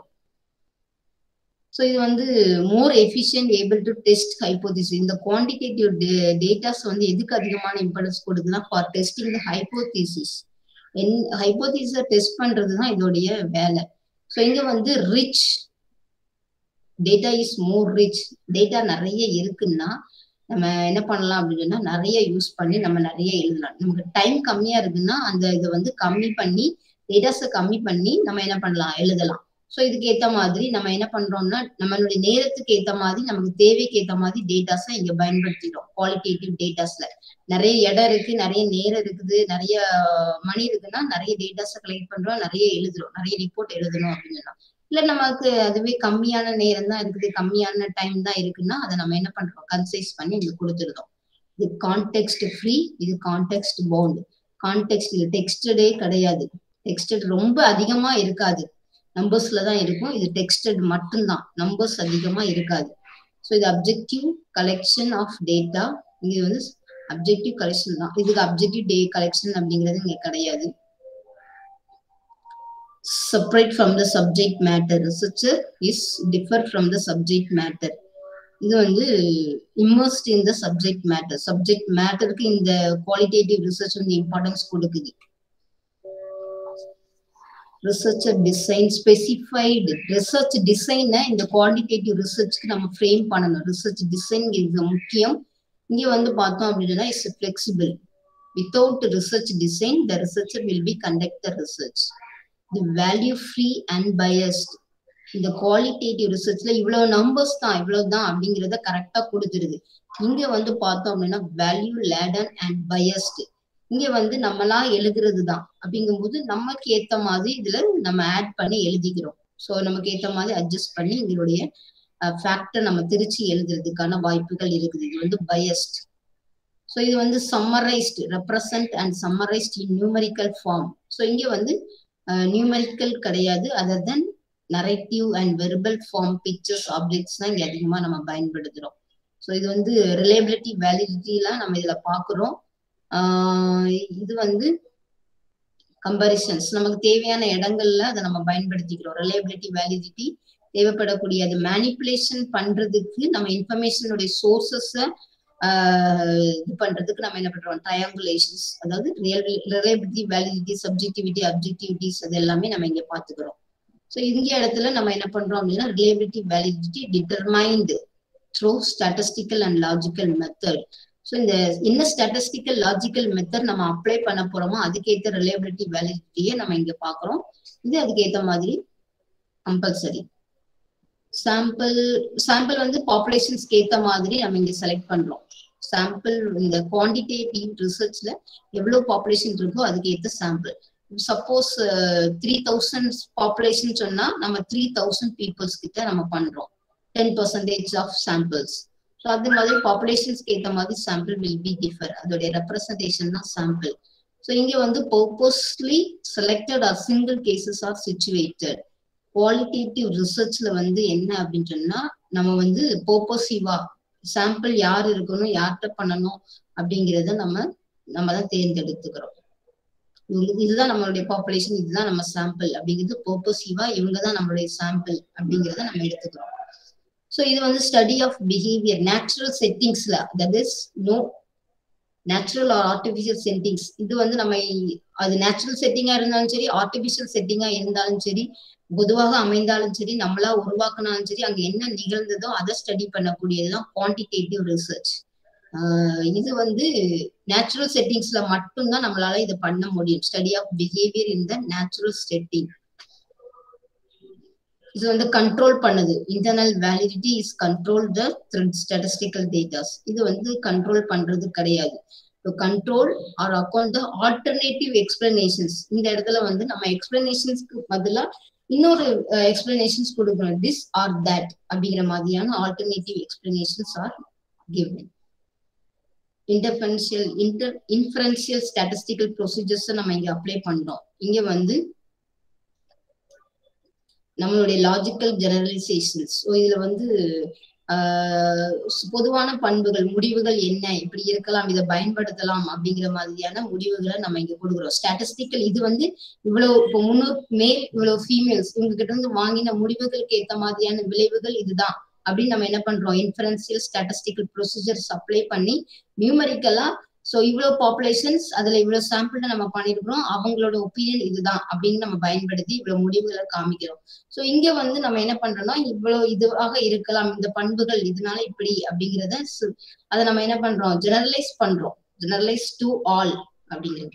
ஸோ இது வந்து more efficient able to test hypothesis இந்த குவான்டிடேட்டிவ் டேட்டாஸ் வந்து எதுக்கு அதிகமான இம்பார்ட்டன்ஸ் கொடுக்குதுன்னா ஃபார் டெஸ்டிங் த ஹைப்போதிசிஸ் என் ஹைப்போதிஸை டெஸ்ட் பண்றது தான் இதோடைய வேலை ஸோ இங்க வந்து rich data is more rich data நிறைய இருக்குன்னா நம்ம என்ன பண்ணலாம் அப்படின்னா நிறைய யூஸ் பண்ணி நம்ம நிறைய எழுதலாம் நமக்கு டைம் கம்மியா இருக்குன்னா அந்த இதை வந்து கம்மி பண்ணி டேட்டாஸை கம்மி பண்ணி நம்ம என்ன பண்ணலாம் எழுதலாம் ஸோ இதுக்கு ஏத்த மாதிரி நம்ம என்ன பண்றோம்னா நம்மளுடைய நேரத்துக்கு ஏத்த மாதிரி நமக்கு தேவைக்கு ஏத்த மாதிரி டேட்டாஸை இங்க பயன்படுத்திடும் குவாலிட்டேட்டிவ் டேட்டாஸ்ல நிறைய இடம் இருக்கு நிறைய நேரம் இருக்குது நிறைய மணி இருக்குன்னா நிறைய டேட்டாஸை கலெக்ட் பண்றோம் நிறைய எழுதுறோம் நிறைய ரிப்போர்ட் எழுதணும் அப்படின்னா இல்ல நமக்கு அதுவே கம்மியான நேரம் தான் இருக்குது கம்மியான டைம் தான் இருக்குன்னா அதை நம்ம என்ன பண்றோம் கன்சைஸ் பண்ணி இங்க கொடுத்துருதோம் இது கான்டெக்ட் ஃப்ரீ இது கான்டெக்ட் பவுண்ட் கான்டெக்ட் இது டெக்ஸ்டடே கிடையாது டெக்ஸ்டட் ரொம்ப அதிகமா இருக்காது நம்பர்ஸ்ல தான் இருக்கும் இது டெக்ஸ்டட் மட்டும்தான் நம்பர்ஸ் அதிகமா இருக்காது ஸோ இது அப்ஜெக்டிவ் கலெக்ஷன் ஆஃப் டேட்டா இது வந்து அப்ஜெக்டிவ் கலெக்ஷன் தான் இதுக்கு அப்ஜெக்டிவ் டே கலெக்ஷன் அப்படிங்கிறது இங்க கிடையாது separate from the subject matter researcher is differ from the subject matter இது வந்து immersed in the subject matter subject matterக்கு இந்த qualitative research வந்து importance கொடுக்குது researcher design specified research design இந்த quantitative researchக்கு நம்ம frame பண்ணணும் research design இது முக்கியம் இங்க வந்து பார்த்தோம் அப்படின்னா is flexible without research design the researcher will be conduct the research the value free and biased இந்த குவாலிட்டேட்டிவ் ரிசர்ச்ல இவ்வளவு நம்பர்ஸ் தான் இவ்வளவு தான் அப்படிங்கறத கரெக்டா கொடுத்துருது இங்க வந்து பார்த்தோம் அப்படின்னா வேல்யூ லேடன் அண்ட் பயஸ்ட் இங்க வந்து நம்மளா எழுதுறது தான் அப்படிங்கும்போது நமக்கு ஏத்த மாதிரி இதுல நம்ம ஆட் பண்ணி எழுதிக்கிறோம் ஸோ நமக்கு ஏத்த மாதிரி அட்ஜஸ்ட் பண்ணி எங்களுடைய ஃபேக்டர் நம்ம திருச்சி எழுதுறதுக்கான வாய்ப்புகள் இருக்குது இது வந்து பயஸ்ட் ஸோ இது வந்து summarised represent and summarised in numerical form so இங்க வந்து நியூமரிக்கல் கிடையாது other than narrative and verbal form pictures objects தான் இங்க அதிகமா நம்ம பயன்படுத்துறோம் ஸோ இது வந்து ரிலேபிலிட்டி வேலிடிட்டிலாம் நம்ம இதுல பாக்குறோம் இது வந்து கம்பாரிசன்ஸ் நமக்கு தேவையான இடங்கள்ல அதை நம்ம பயன்படுத்திக்கிறோம் ரிலேபிலிட்டி வேலிடிட்டி தேவைப்படக்கூடிய அது மேனிப்புலேஷன் பண்றதுக்கு நம்ம இன்ஃபர்மேஷனுடைய சோர்சஸ இது பண்றதுக்கு நம்ம என்ன பண்றோம் ட்ரையாங்குலேஷன்ஸ் அதாவது ரிலேபிலிட்டி வேலிடிட்டி சப்ஜெக்டிவிட்டி அப்ஜெக்டிவிட்டிஸ் அது எல்லாமே நம்ம இங்க பாத்துக்கிறோம் ஸோ இங்க இடத்துல நம்ம என்ன பண்றோம் அப்படின்னா reliability validity determined through statistical and logical method so இந்த என்ன ஸ்டாட்டிஸ்டிக்கல் லாஜிக்கல் மெத்தட் நம்ம அப்ளை பண்ண போறோமோ அதுக்கேற்ற ரிலேபிலிட்டி வேலிடிட்டியை நம்ம இங்க பாக்குறோம் இது அதுக்கேற்ற மாதிரி கம்பல்சரி சாம்பிள் சாம்பிள் வந்து பாப்புலேஷன்ஸ்க்கு ஏத்த மாதிரி நம்ம இங்க செலக்ட் பண்றோம் சாம்பிள் இந்த குவான்டிடேட்டிவ் ரிசர்ச்ல எவ்வளவு பாப்புலேஷன் இருக்கோ அதுக்கு ஏத்த sample suppose three thousand population சொன்னா நம்ம த்ரீ தௌசண்ட் பீப்புள்ஸ் கிட்ட நம்ம பண்றோம் ten percentage of samples so அது மாதிரி பாப்புலேஷன்ஸ்க்கு ஏற்ற மாதிரி சாம்பிள் வில் பி டிஃபர் அதோடைய ரெப்ரசன்டேஷன் தான் சாம்பிள் ஸோ இங்க வந்து purposely selected or single cases or situated qualitative ரிசர்ச்ல வந்து என்ன அப்படின்னு சொன்னா நம்ம வந்து பர்பசிவா சாம்பிள் யார் இருக்கணும் யார்கிட்ட பண்ணணும் அப்படிங்கிறத நம்ம நம்ம தான் தேர்ந்தெடுத்துக்கிறோம் இதுதான் நம்மளுடைய பாப்புலேஷன் இதுதான் நம்ம சாம்பிள் அப்படிங்கிறது பர்பசிவா இவங்க தான் நம்மளுடைய சாம்பிள் அப்படிங்கிறத நம்ம எடுத்துக்கிறோம் ஸோ இது வந்து ஸ்டடி ஆஃப் பிஹேவியர் நேச்சுரல் செட்டிங்ஸ்ல that is no natural or artificial settings இது வந்து நம்ம அது நேச்சுரல் செட்டிங்கா இருந்தாலும் சரி ஆர்டிபிஷியல் செட்டிங்கா இருந்தாலும் சரி பொதுவாக அமைந்தாலும் சரி நம்மளா உருவாக்கினாலும் சரி அங்க என்ன நிகழ்ந்ததோ அதை ஸ்டடி பண்ணக்கூடியதுதான் குவான்டிடேட்டிவ் ரிசர்ச் இது வந்து நேச்சுரல் செட்டிங்ஸ்ல மட்டும்தான் நம்மளால இதை பண்ண முடியும் study of behaviour in the natural setting இது வந்து கண்ட்ரோல் பண்ணுது internal validity is control the statistical datas இது வந்து கண்ட்ரோல் பண்றது கிடையாது control or account the alternative explanations இந்த இடத்துல வந்து நம்ம எக்ஸ்பிளனேஷன்ஸ்க்கு பதிலா இன்னொரு எக்ஸ்பிளனேஷன்ஸ் கொடுக்கணும் திஸ் ஆர் தட் அப்படிங்கிற மாதிரியான alternative explanations or given inferential inter inferential statistical procedures நம்ம இங்க அப்ளை பண்றோம் இங்க வந்து நம்மளுடைய லாஜிக்கல் ஜெனரலைசேஷன்ஸ் ஸோ இதுல வந்து பொதுவான பண்புகள் முடிவுகள் என்ன இப்படி இருக்கலாம் இதை பயன்படுத்தலாம் அப்படிங்கிற மாதிரியான முடிவுகளை நம்ம இங்க கொடுக்குறோம் ஸ்டாட்டிஸ்டிக்கல் இது வந்து இவ்வளவு இப்போ முன்னூறு மேல் இவ்வளவு ஃபீமேல்ஸ் இவங்க கிட்ட இருந்து வாங்கின முடிவுகளுக்கு ஏத்த மாதிரியான விளைவுகள் இதுதான் அப்படின்னு நம்ம என்ன பண்றோம் இன்ஃபரன்சியல் ஸ்டாட்டிஸ்டிக்கல் ப்ரொசீஜர்ஸ் அப்ளை பண்ணி நியூமரிக்கலா ஸோ இவ்வளவு பாப்புலேஷன்ஸ் அதுல இவ்வளவு சாம்பிள் நம்ம பண்ணிருக்கிறோம் அவங்களோட ஒப்பீனியன் இதுதான் அப்படின்னு நம்ம பயன்படுத்தி இவ்வளவு முடிவுகளை காமிக்கிறோம் ஸோ இங்க வந்து நம்ம என்ன பண்றோம்னா இவ்வளவு இதுவாக இருக்கலாம் இந்த பண்புகள் இதனால இப்படி அப்படிங்கிறத அதை நம்ம என்ன பண்றோம் ஜெனரலைஸ் பண்றோம் ஜெனரலைஸ் டு ஆல் அப்படிங்கிறது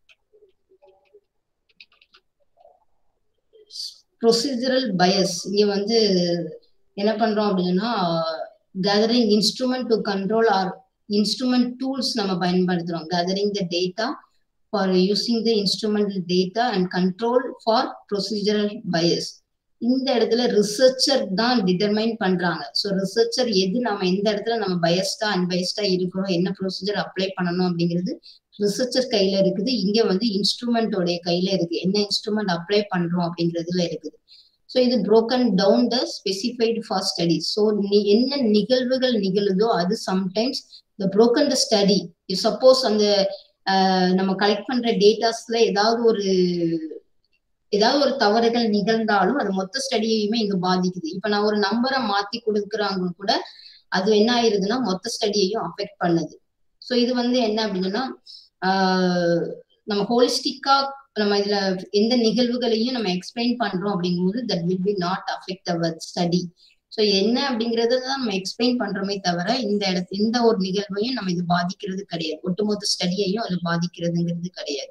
ப்ரொசீஜரல் பயஸ் இங்க வந்து என்ன பண்றோம் அப்படின்னா gathering instrument to control or instrument tools நம்ம பயன்படுத்துறோம் gathering the data for using the instrumental data and control for procedural bias இந்த இடத்துல ரிசர்ச்சர் தான் டிட்டர்மைன் பண்றாங்க ஸோ ரிசர்ச்சர் எது நம்ம எந்த இடத்துல நம்ம பயஸ்டா அன்பயஸ்டா இருக்கிறோம் என்ன ப்ரொசீஜர் அப்ளை பண்ணணும் அப்படிங்கிறது ரிசர்ச்சர் கையில இருக்குது இங்க வந்து இன்ஸ்ட்ருமெண்டோடைய கையில இருக்கு என்ன இன்ஸ்ட்ருமெண்ட் அப்ளை பண்றோம் அப்படிங்கிறதுல இருக்குது ஸோ இது broken down the specified for study so என்ன நிகழ்வுகள் நிகழுதோ அது சம்டைம்ஸ் இந்த புரோக்கன் த ஸ்டடி சப்போஸ் அந்த நம்ம கலெக்ட் பண்ற டேட்டாஸ்ல ஏதாவது ஒரு ஏதாவது ஒரு தவறுகள் நிகழ்ந்தாலும் அது மொத்த ஸ்டடியையுமே இங்க பாதிக்குது இப்ப நான் ஒரு நம்பரை மாத்தி கொடுக்குறாங்க கூட அது என்ன ஆயிருதுன்னா மொத்த ஸ்டடியையும் அஃபெக்ட் பண்ணுது ஸோ இது வந்து என்ன அப்படின்னா நம்ம ஹோலிஸ்டிக்கா நம்ம இதுல எந்த நிகழ்வுகளையும் நம்ம எக்ஸ்பிளைன் பண்றோம் அப்படிங்கும்போது that will be not affect our study so என்ன அப்படிங்கறத தான் நம்ம எக்ஸ்பிளைன் பண்றோமே தவிர இந்த இடத்து எந்த ஒரு நிகழ்வையும் நம்ம இது பாதிக்கிறது கிடையாது ஒட்டுமொத்த ஸ்டடியையும் அது பாதிக்கிறதுங்கிறது கிடையாது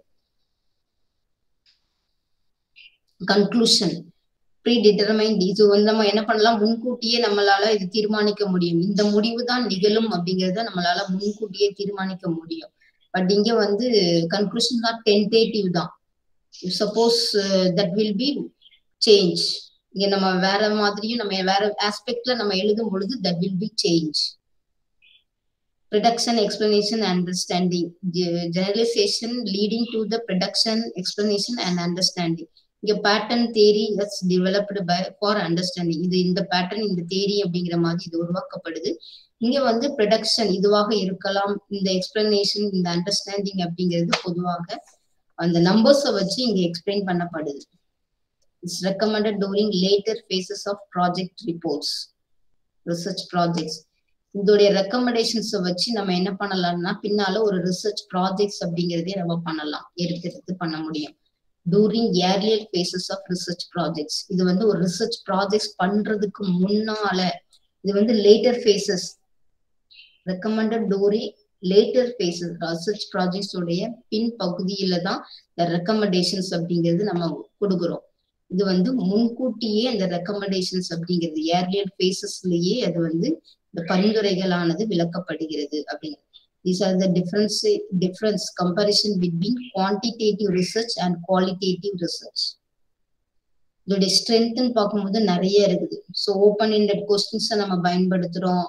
கன்க்ளூஷன் ப்ரீ டிட்டர்மைண்ட் இது வந்து நம்ம என்ன பண்ணலாம் முன்கூட்டியே நம்மளால இது தீர்மானிக்க முடியும் இந்த முடிவு தான் நிகழும் அப்படிங்கறத நம்மளால முன்கூட்டியே தீர்மானிக்க முடியும் பட் இங்க வந்து கன்க்ளூஷன் தான் டென்டேட்டிவ் தான் suppose that will be change இங்க நம்ம வேற மாதிரியும் நம்ம வேற ஆஸ்பெக்ட்ல நம்ம எழுதும் பொழுது that will be change production explanation understanding generalization leading to the production explanation and understanding இங்க pattern theory that's developed by for understanding இது இந்த பேட்டர்ன் இந்த தேரி அப்படிங்கிற மாதிரி இது உருவாக்கப்படுது இங்க வந்து ப்ரொடக்ஷன் இதுவாக இருக்கலாம் இந்த எக்ஸ்பிளனேஷன் இந்த அண்டர்ஸ்டாண்டிங் அப்படிங்கிறது பொதுவாக அந்த நம்பர்ஸை வச்சு இங்க எக்ஸ்பிளைன் பண்ணப்படுது it's recommended during later phases of project reports research projects இதோடைய ரெக்கமெண்டேஷன்ஸை வச்சு நம்ம என்ன பண்ணலாம்னா பின்னால ஒரு ரிசர்ச் ப்ராஜெக்ட்ஸ் அப்படிங்கிறதே நம்ம பண்ணலாம் எடுக்கிறது பண்ண முடியும் during earlier phases of research projects இது வந்து ஒரு ரிசர்ச் ப்ராஜெக்ட்ஸ் பண்றதுக்கு முன்னால இது வந்து later phases recommended during later phases research projects உடைய பின் பகுதியில தான் இந்த ரெக்கமெண்டேஷன்ஸ் அப்படிங்கிறது நம்ம கொடுக்குறோம் இது வந்து முன்கூட்டியே அந்த ரெக்கமெண்டேஷன்ஸ் அப்படிங்கிறது ஏர்லியர் ஃபேசஸ்லயே அது வந்து இந்த பரிந்துரைகளானது விளக்கப்படுகிறது அப்படிங்கிறது these are the difference difference comparison between quantitative research and qualitative research இதோடைய ஸ்ட்ரென்த்னு பார்க்கும்போது நிறைய இருக்குது ஸோ ஓப்பன் இண்டட் கொஸ்டின்ஸை நம்ம பயன்படுத்துறோம்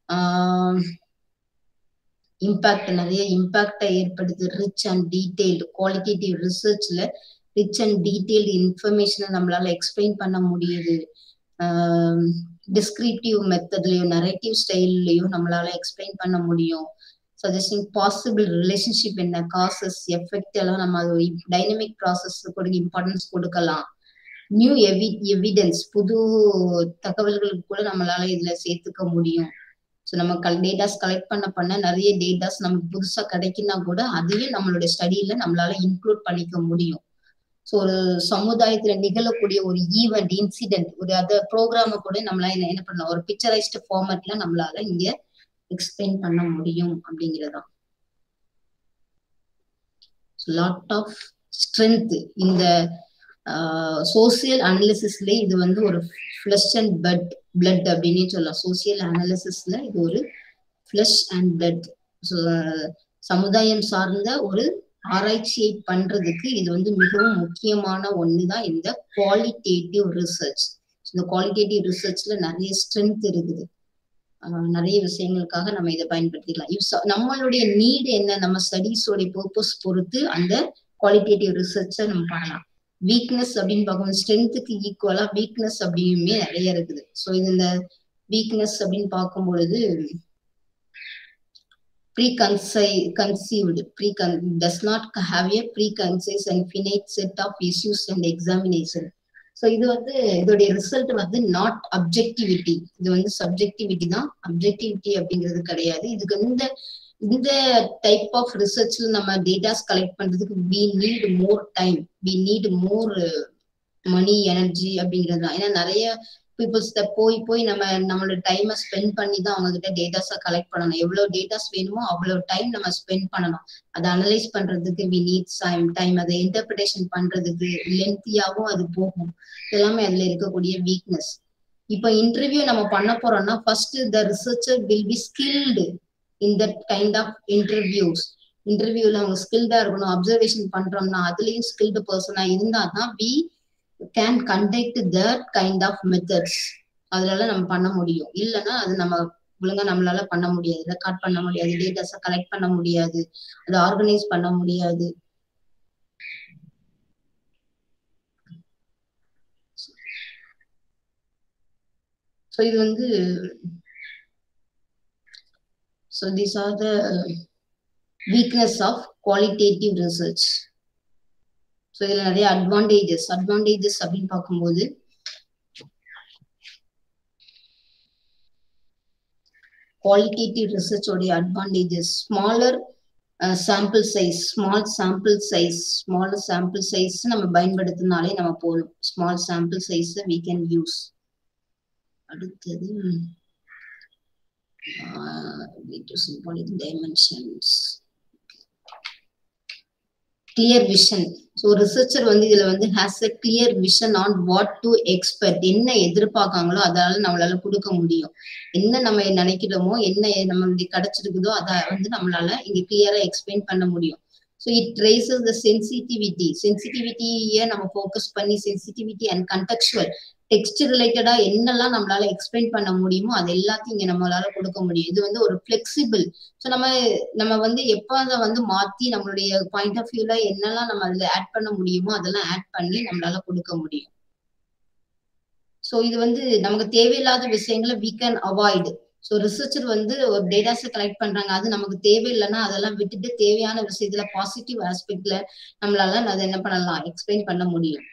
இம்பாக்ட் நிறைய இம்பாக்டை ஏற்படுது ரிச் அண்ட் டீடைல்டு குவாலிட்டேட்டிவ் ரிசர்ச்ல ரிச் அண்ட் டீடைல்டு இன்ஃபர்மேஷனை நம்மளால எக்ஸ்பிளைன் பண்ண முடியுது டிஸ்கிரிப்டிவ் மெத்தட்லயோ நரேட்டிவ் ஸ்டைல்லையோ நம்மளால எக்ஸ்பிளைன் பண்ண முடியும் சஜஸ்டிங் பாசிபிள் ரிலேஷன்ஷிப் என்ன காசஸ் எஃபெக்ட் எல்லாம் நம்ம அது டைனமிக் ப்ராசஸ் கூட இம்பார்ட்டன்ஸ் கொடுக்கலாம் நியூ எவி எவிடன்ஸ் புது தகவல்களுக்கு கூட நம்மளால இதுல சேர்த்துக்க முடியும் ஸோ நம்ம கல் டேட்டாஸ் கலெக்ட் பண்ண பண்ண நிறைய டேட்டாஸ் நமக்கு புதுசா கிடைக்குன்னா கூட அதையும் நம்மளுடைய ஸ்டடியில நம்மளால இன்க்ளூட் பண்ணிக்க முடியும் ஸோ ஒரு சமுதாயத்துல நிகழக்கூடிய ஒரு ஈவெண்ட் இன்சிடென்ட் ஒரு அத ப்ரோக்ராம கூட நம்மளால என்ன பண்ணலாம் ஒரு பிக்சரைஸ்டு ஃபார்மேட்ல நம்மளால இங்க எக்ஸ்பிளைன் பண்ண முடியும் அப்படிங்கிறதான் லாட் ஆஃப் ஸ்ட்ரென்த் இந்த சோசியல் அனாலிசிஸ்ல இது வந்து ஒரு ஃபிளஷ் அண்ட் பிளட் பிளட் அப்படின்னு சொல்லலாம் சோசியல் அனாலிசிஸ்ல இது ஒரு ஃபிளஷ் அண்ட் பிளட் சமுதாயம் சார்ந்த ஒரு ஆராய்ச்சியை பண்றதுக்கு இது வந்து மிகவும் முக்கியமான ஒண்ணுதான் இந்த குவாலிட்டேட்டிவ் ரிசர்ச் இந்த குவாலிட்டேட்டிவ் ரிசர்ச்ல நிறைய ஸ்ட்ரென்த் இருக்குது நிறைய விஷயங்களுக்காக நம்ம இதை பயன்படுத்திக்கலாம் நம்மளுடைய நீடு என்ன நம்ம ஸ்டடீஸோடைய பர்பஸ் பொறுத்து அந்த குவாலிட்டேட்டிவ் ரிசர்ச்சை நம்ம பண்ணலாம் வீக்னஸ் அப்படின்னு பார்க்கும்போது ஸ்ட்ரென்த்துக்கு ஈக்குவலா வீக்னஸ் அப்படியுமே நிறைய இருக்குது ஸோ இது இந்த வீக்னஸ் அப்படின்னு பார்க்கும் பொழுது pre-conci conceived pre does not have a pre-concise and finite set of issues and examination so இது வந்து இதோடைய ரிசல்ட் வந்து நாட் அப்ஜெக்டிவிட்டி இது வந்து சப்ஜெக்டிவிட்டி தான் அப்ஜெக்டிவிட்டி அப்படிங்கிறது கிடையாது இதுக்கு இந்த இந்த டைப் ஆஃப் ரிசர்ச்ல நம்ம டேட்டாஸ் கலெக்ட் பண்றதுக்கு we need more time we need more money energy அப்படிங்கிறது தான் ஏன்னா நிறைய பீப்புள்ஸ் போய் போய் நம்ம நம்மளோட டைமை ஸ்பெண்ட் பண்ணி தான் அவங்க கிட்ட டேட்டாஸை கலெக்ட் பண்ணணும் எவ்வளவு டேட்டாஸ் வேணுமோ அவ்வளவு டைம் நம்ம ஸ்பெண்ட் பண்ணணும் அதை அனலைஸ் பண்றதுக்கு வி நீட் டைம் டைம் அதை இன்டர்பிரேஷன் பண்றதுக்கு லென்த்தியாவும் அது போகும் எல்லாமே அதுல இருக்கக்கூடிய வீக்னஸ் இப்ப இன்டர்வியூ நம்ம பண்ண போறோம்னா first the researcher will be skilled in that kind of interviews இன்டர்வியூல அவங்க ஸ்கில்டா இருக்கணும் அப்சர்வேஷன் பண்றோம்னா அதுலயும் ஸ்கில்டு பர்சனா இருந்தா தான் we can conduct that kind of methods அதுல நம்ம பண்ண முடியும் இல்லைன்னா அது நம்ம ஒழுங்கா நம்மளால பண்ண முடியாது ரெக்கார்ட் பண்ண முடியாது டேட்டாஸ கலெக்ட் பண்ண முடியாது அதை ஆர்கனைஸ் பண்ண முடியாது ஸோ இது வந்து so these are the weakness of qualitative research so இதுல நிறைய அட்வான்டேஜஸ் அட்வான்டேஜஸ் அப்படின்னு பார்க்கும்போது குவாலிட்டேட்டிவ் ரிசர்ச்சோடைய advantages smaller sample size small sample size small sample size நம்ம பயன்படுத்தினாலே நம்ம போதும் small sample size we can use அடுத்தது symbolic dimensions clear vision so researcher வந்து இதுல வந்து has a clear vision on what to expect என்ன எதிர்பார்க்காங்களோ அதால நம்மளால கொடுக்க முடியும் என்ன நம்ம நினைக்கிறோமோ என்ன நம்மளுடைய கிடைச்சிருக்குதோ அதை வந்து நம்மளால இங்க கிளியரா எக்ஸ்பிளைன் பண்ண முடியும் so it raises the sensitivity சென்சிட்டிவிட்டியை நம்ம ஃபோக்கஸ் பண்ணி சென்சிட்டிவிட்டி அண்ட் கண்டெக்சுவல் டெக்ஸ்ட் ரிலேட்டடா என்னெல்லாம் நம்மளால எக்ஸ்பிளைன் பண்ண முடியுமோ அது எல்லாத்தையும் இங்க நம்மளால கொடுக்க முடியும் இது வந்து ஒரு பிளெக்சிபிள் ஸோ நம்ம நம்ம வந்து எப்போ அதை வந்து மாத்தி நம்மளுடைய பாயிண்ட் ஆஃப் வியூல என்னெல்லாம் நம்ம அதுல ஆட் பண்ண முடியுமோ அதெல்லாம் ஆட் பண்ணி நம்மளால கொடுக்க முடியும் ஸோ இது வந்து நமக்கு தேவையில்லாத விஷயங்களை we can avoid so researcher வந்து ஒரு டேட்டாஸை கலெக்ட் பண்றாங்க அது நமக்கு தேவையில்லைன்னா அதெல்லாம் விட்டுட்டு தேவையான விஷயத்துல பாசிட்டிவ் ஆஸ்பெக்ட்ல நம்மளால அதை என்ன பண்ணலாம் எக்ஸ்பிளைன் பண்ண முடியும்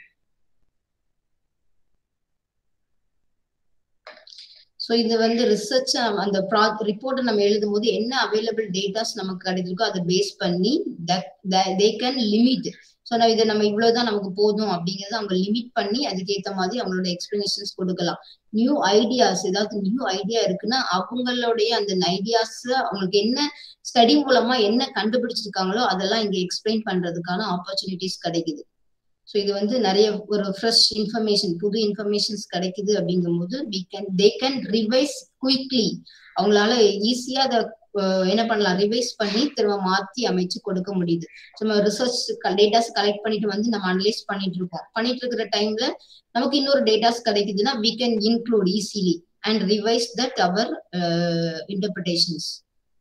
ஸோ இது வந்து ரிசர்ச் அந்த ப்ரா ரிப்போர்ட்டை நம்ம எழுதும் போது என்ன அவைலபிள் டேட்டாஸ் நமக்கு கிடைச்சிருக்கோ அதை பேஸ் பண்ணி தே கேன் லிமிட் ஸோ நான் இதை நம்ம இவ்வளவுதான் நமக்கு போதும் அப்படிங்கறத அவங்க லிமிட் பண்ணி அதுக்கேற்ற மாதிரி அவங்களோட எக்ஸ்பிளனேஷன்ஸ் கொடுக்கலாம் நியூ ஐடியாஸ் ஏதாவது நியூ ஐடியா இருக்குன்னா அவங்களுடைய அந்த ஐடியாஸ் அவங்களுக்கு என்ன ஸ்டடி மூலமா என்ன கண்டுபிடிச்சிருக்காங்களோ அதெல்லாம் இங்க எக்ஸ்பிளைன் பண்றதுக்கான ஆப்பர்ச்சுனிட்டிஸ் கிடைக்குது ஸோ இது வந்து நிறைய ஒரு ஃப்ரெஷ் இன்ஃபர்மேஷன் புது இன்ஃபர்மேஷன்ஸ் கிடைக்குது அப்படிங்கும்போது we can they can revise quickly அவங்களால ஈஸியா அதை என்ன பண்ணலாம் ரிவைஸ் பண்ணி திரும்ப மாத்தி அமைச்சு கொடுக்க முடியுது நம்ம ரிசர்ச் டேட்டாஸ் கலெக்ட் பண்ணிட்டு வந்து நம்ம அனலைஸ் பண்ணிட்டு இருக்கோம் பண்ணிட்டு இருக்கிற டைம்ல நமக்கு இன்னொரு டேட்டாஸ் கிடைக்குதுன்னா we can include easily and revise that our interpretations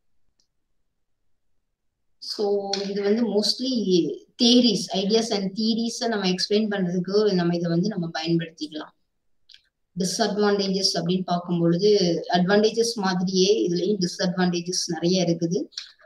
so இது வந்து மோஸ்ட்லி தியரிஸ் ஐடியாஸ் அண்ட் தியரிஸை நம்ம எக்ஸ்பிளைன் பண்றதுக்கு நம்ம இதை வந்து நம்ம பயன்படுத்திக்கலாம் டிஸ்அட்வான்டேஜஸ் அப்படின்னு பார்க்கும் பொழுது அட்வான்டேஜஸ் மாதிரியே இதுலயும் டிஸ்அட்வான்டேஜஸ் நிறைய இருக்குது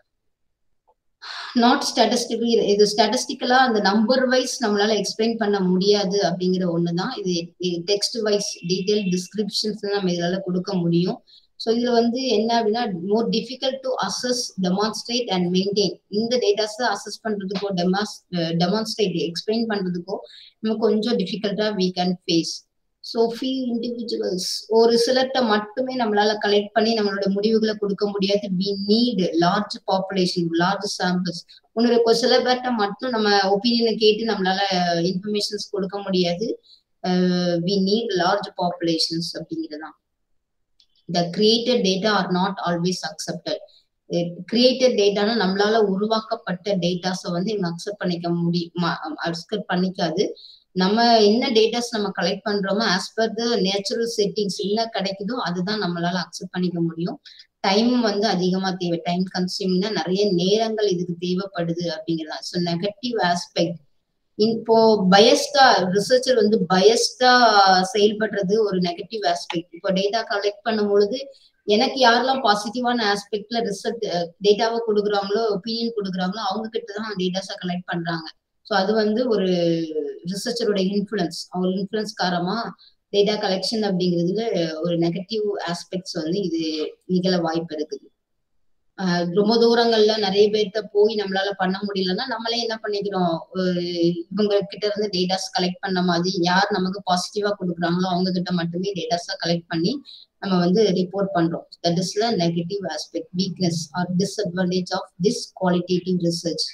நாட் ஸ்டாட்டிஸ்டிக்கலி இது ஸ்டாட்டிஸ்டிக்கலா அந்த நம்பர் வைஸ் நம்மளால எக்ஸ்பிளைன் பண்ண முடியாது அப்படிங்கிற ஒண்ணுதான் இது டெக்ஸ்ட் வைஸ் டீடைல் டிஸ்கிரிப்ஷன்ஸ் நம்ம இதனால கொடுக்க முடியும் ஸோ இதுல வந்து என்ன அப்படின்னா more difficult to assess demonstrate and maintain இந்த டேட்டாஸ் அசஸ் பண்றதுக்கோ டெமாஸ் டெமான்ஸ்ட்ரேட் எக்ஸ்பிளைன் பண்றதுக்கோ நம்ம கொஞ்சம் டிஃபிகல்ட்டா we can face so few individuals ஒரு சிலர்கிட்ட மட்டுமே நம்மளால கலெக்ட் பண்ணி நம்மளோட முடிவுகளை கொடுக்க முடியாது we need large population large samples ஒன்று சில பேர்கிட்ட மட்டும் நம்ம ஒப்பீனியனை கேட்டு நம்மளால இன்ஃபர்மேஷன்ஸ் கொடுக்க முடியாது வி நீட் லார்ஜ் பாப்புலேஷன்ஸ் அப்படிங்கிறதான் the created data are not always accepted created டேட்டானா நம்மளால உருவாக்கப்பட்ட டேட்டாஸை வந்து இவங்க அக்செப்ட் பண்ணிக்க முடியும் அக்செப்ட் பண்ணிக்காது நம்ம என்ன டேட்டாஸ் நம்ம கலெக்ட் பண்றோமோ as per the natural settings என்ன கிடைக்குதோ அதுதான் நம்மளால அக்செப்ட் பண்ணிக்க முடியும் டைம் வந்து அதிகமா தேவை டைம் கன்சியூம்னா நிறைய நேரங்கள் இதுக்கு தேவைப்படுது அப்படிங்கிறதா ஸோ நெகட்டிவ் ஆஸ்பெக்ட் இப்போ பயஸ்டா ரிசர்ச்சர் வந்து பயஸ்டா செயல்படுறது ஒரு நெகட்டிவ் ஆஸ்பெக்ட் இப்போ டேட்டா கலெக்ட் பண்ணும் பொழுது எனக்கு யாரெல்லாம் பாசிட்டிவான ஆஸ்பெக்ட்ல ரிசல்ட் டேட்டாவை கொடுக்குறாங்களோ ஒப்பீனியன் கொடுக்குறாங்களோ அவங்க கிட்ட தான் டேட்டாஸை கலெக்ட் பண்றாங்க ஸோ அது வந்து ஒரு ரிசர்ச்சரோட இன்ஃபுளுன்ஸ் அவங்க இன்ஃபுளுன்ஸ் காரமா டேட்டா கலெக்ஷன் அப்படிங்கிறதுல ஒரு நெகட்டிவ் ஆஸ்பெக்ட்ஸ் வந்து இது நிகழ வாய்ப்பு இருக்குது ரொம்ப தூரங்கள்ல நிறைய பேர்த்த போய் நம்மளால பண்ண முடியலன்னா நம்மளே என்ன பண்ணிக்கிறோம் இவங்க கிட்ட இருந்து டேட்டாஸ் கலெக்ட் பண்ண மாதிரி யார் நமக்கு பாசிட்டிவா கொடுக்குறாங்களோ அவங்க கிட்ட மட்டுமே டேட்டாஸா கலெக்ட் பண்ணி நம்ம வந்து ரிப்போர்ட் பண்றோம் that is the negative aspect weakness or disadvantage of this qualitative research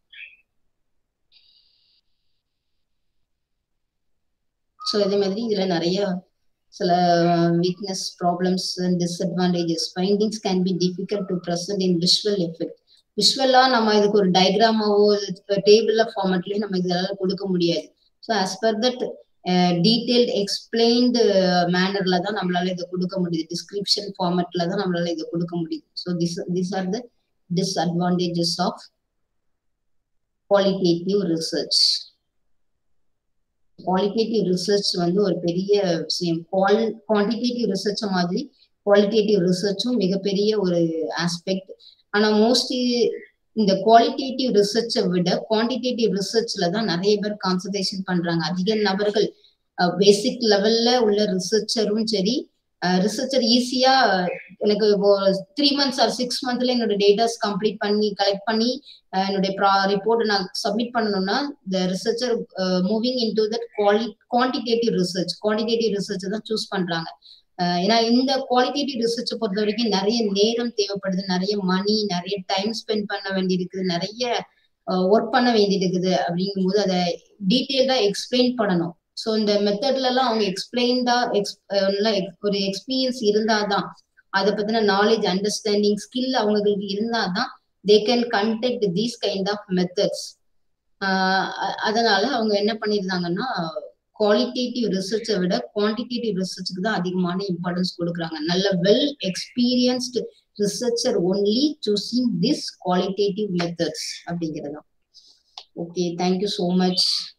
so இதே மாதிரி இதுல நிறைய சில weakness problems and disadvantages findings can be difficult to present in visual effect விஷுவலா நம்ம இதுக்கு ஒரு டயக்ராமாவோ டேபிள்ல ஃபார்மேட்லயும் நம்ம இதெல்லாம் கொடுக்க முடியாது so as per that detailed explained மேனர்ல தான் நம்மளால இதை கொடுக்க முடியுது டிஸ்கிரிப்ஷன் ஃபார்மேட்ல தான் நம்மளால இதை கொடுக்க முடியுது so this this are the disadvantages of qualitative research qualitative research வந்து ஒரு பெரிய விஷயம் குவால் குவான்டிடேட்டிவ் ரிசர்ச் மாதிரி குவாலிட்டேட்டிவ் ரிசர்ச்சும் மிகப்பெரிய ஒரு ஆஸ்பெக்ட் ஆனா மோஸ்ட்லி இந்த குவாலிட்டேட்டிவ் ரிசர்ச்சை விட குவான்டிடேட்டிவ் ரிசர்ச்ல தான் நிறைய பேர் கான்சன்ட்ரேஷன் பண்றாங்க அதிக நபர்கள் பேசிக் லெவல்ல உள்ள ரிசர்ச்சரும் சரி ரிசர்ச்சர் ஈஸியா எனக்கு த்ரீ மந்த்ஸ் ஆர் சிக்ஸ் மந்த்ல என்னோட டேட்டாஸ் கம்ப்ளீட் பண்ணி கலெக்ட் பண்ணி என்னுடைய ரிப்போர்ட் நான் சப்மிட் பண்ணணும்னா இந்த researcher moving in to that quali quantitative research quantitative research தான் சூஸ் பண்றாங்க ஏன்னா இந்த குவாலிட்டேட்டிவ் ரிசர்ச்சை பொறுத்த வரைக்கும் நிறைய நேரம் தேவைப்படுது நிறைய மணி நிறைய டைம் ஸ்பெண்ட் பண்ண வேண்டியிருக்குது நிறைய ஒர்க் பண்ண வேண்டியது இருக்குது அப்படிங்கும் போது அதை டீட்டெயில்டா எக்ஸ்பிளைன் பண்ணணும் ஸோ இந்த மெத்தட்ல எல்லாம் அவங்க எக்ஸ்பிளைன்டா ஒரு எக்ஸ்பீரியன்ஸ் இருந்தாதான் அதை பத்தின நாலேஜ் அண்டர்ஸ்டாண்டிங் ஸ்கில் அவங்களுக்கு இருந்தாதான் they can conduct these kind of methods அதனால அவங்க என்ன பண்ணிருந்தாங்கன்னா குவாலிட்டேட்டிவ் ரிசர்ச்சை விட குவான்டிடேட்டிவ் ரிசர்ச்சுக்கு தான் அதிகமான இம்பார்ட்டன்ஸ் கொடுக்குறாங்க நல்ல well experienced researcher only choosing this qualitative methods அப்படிங்கிறதா ஓகே தேங்க்யூ ஸோ மச்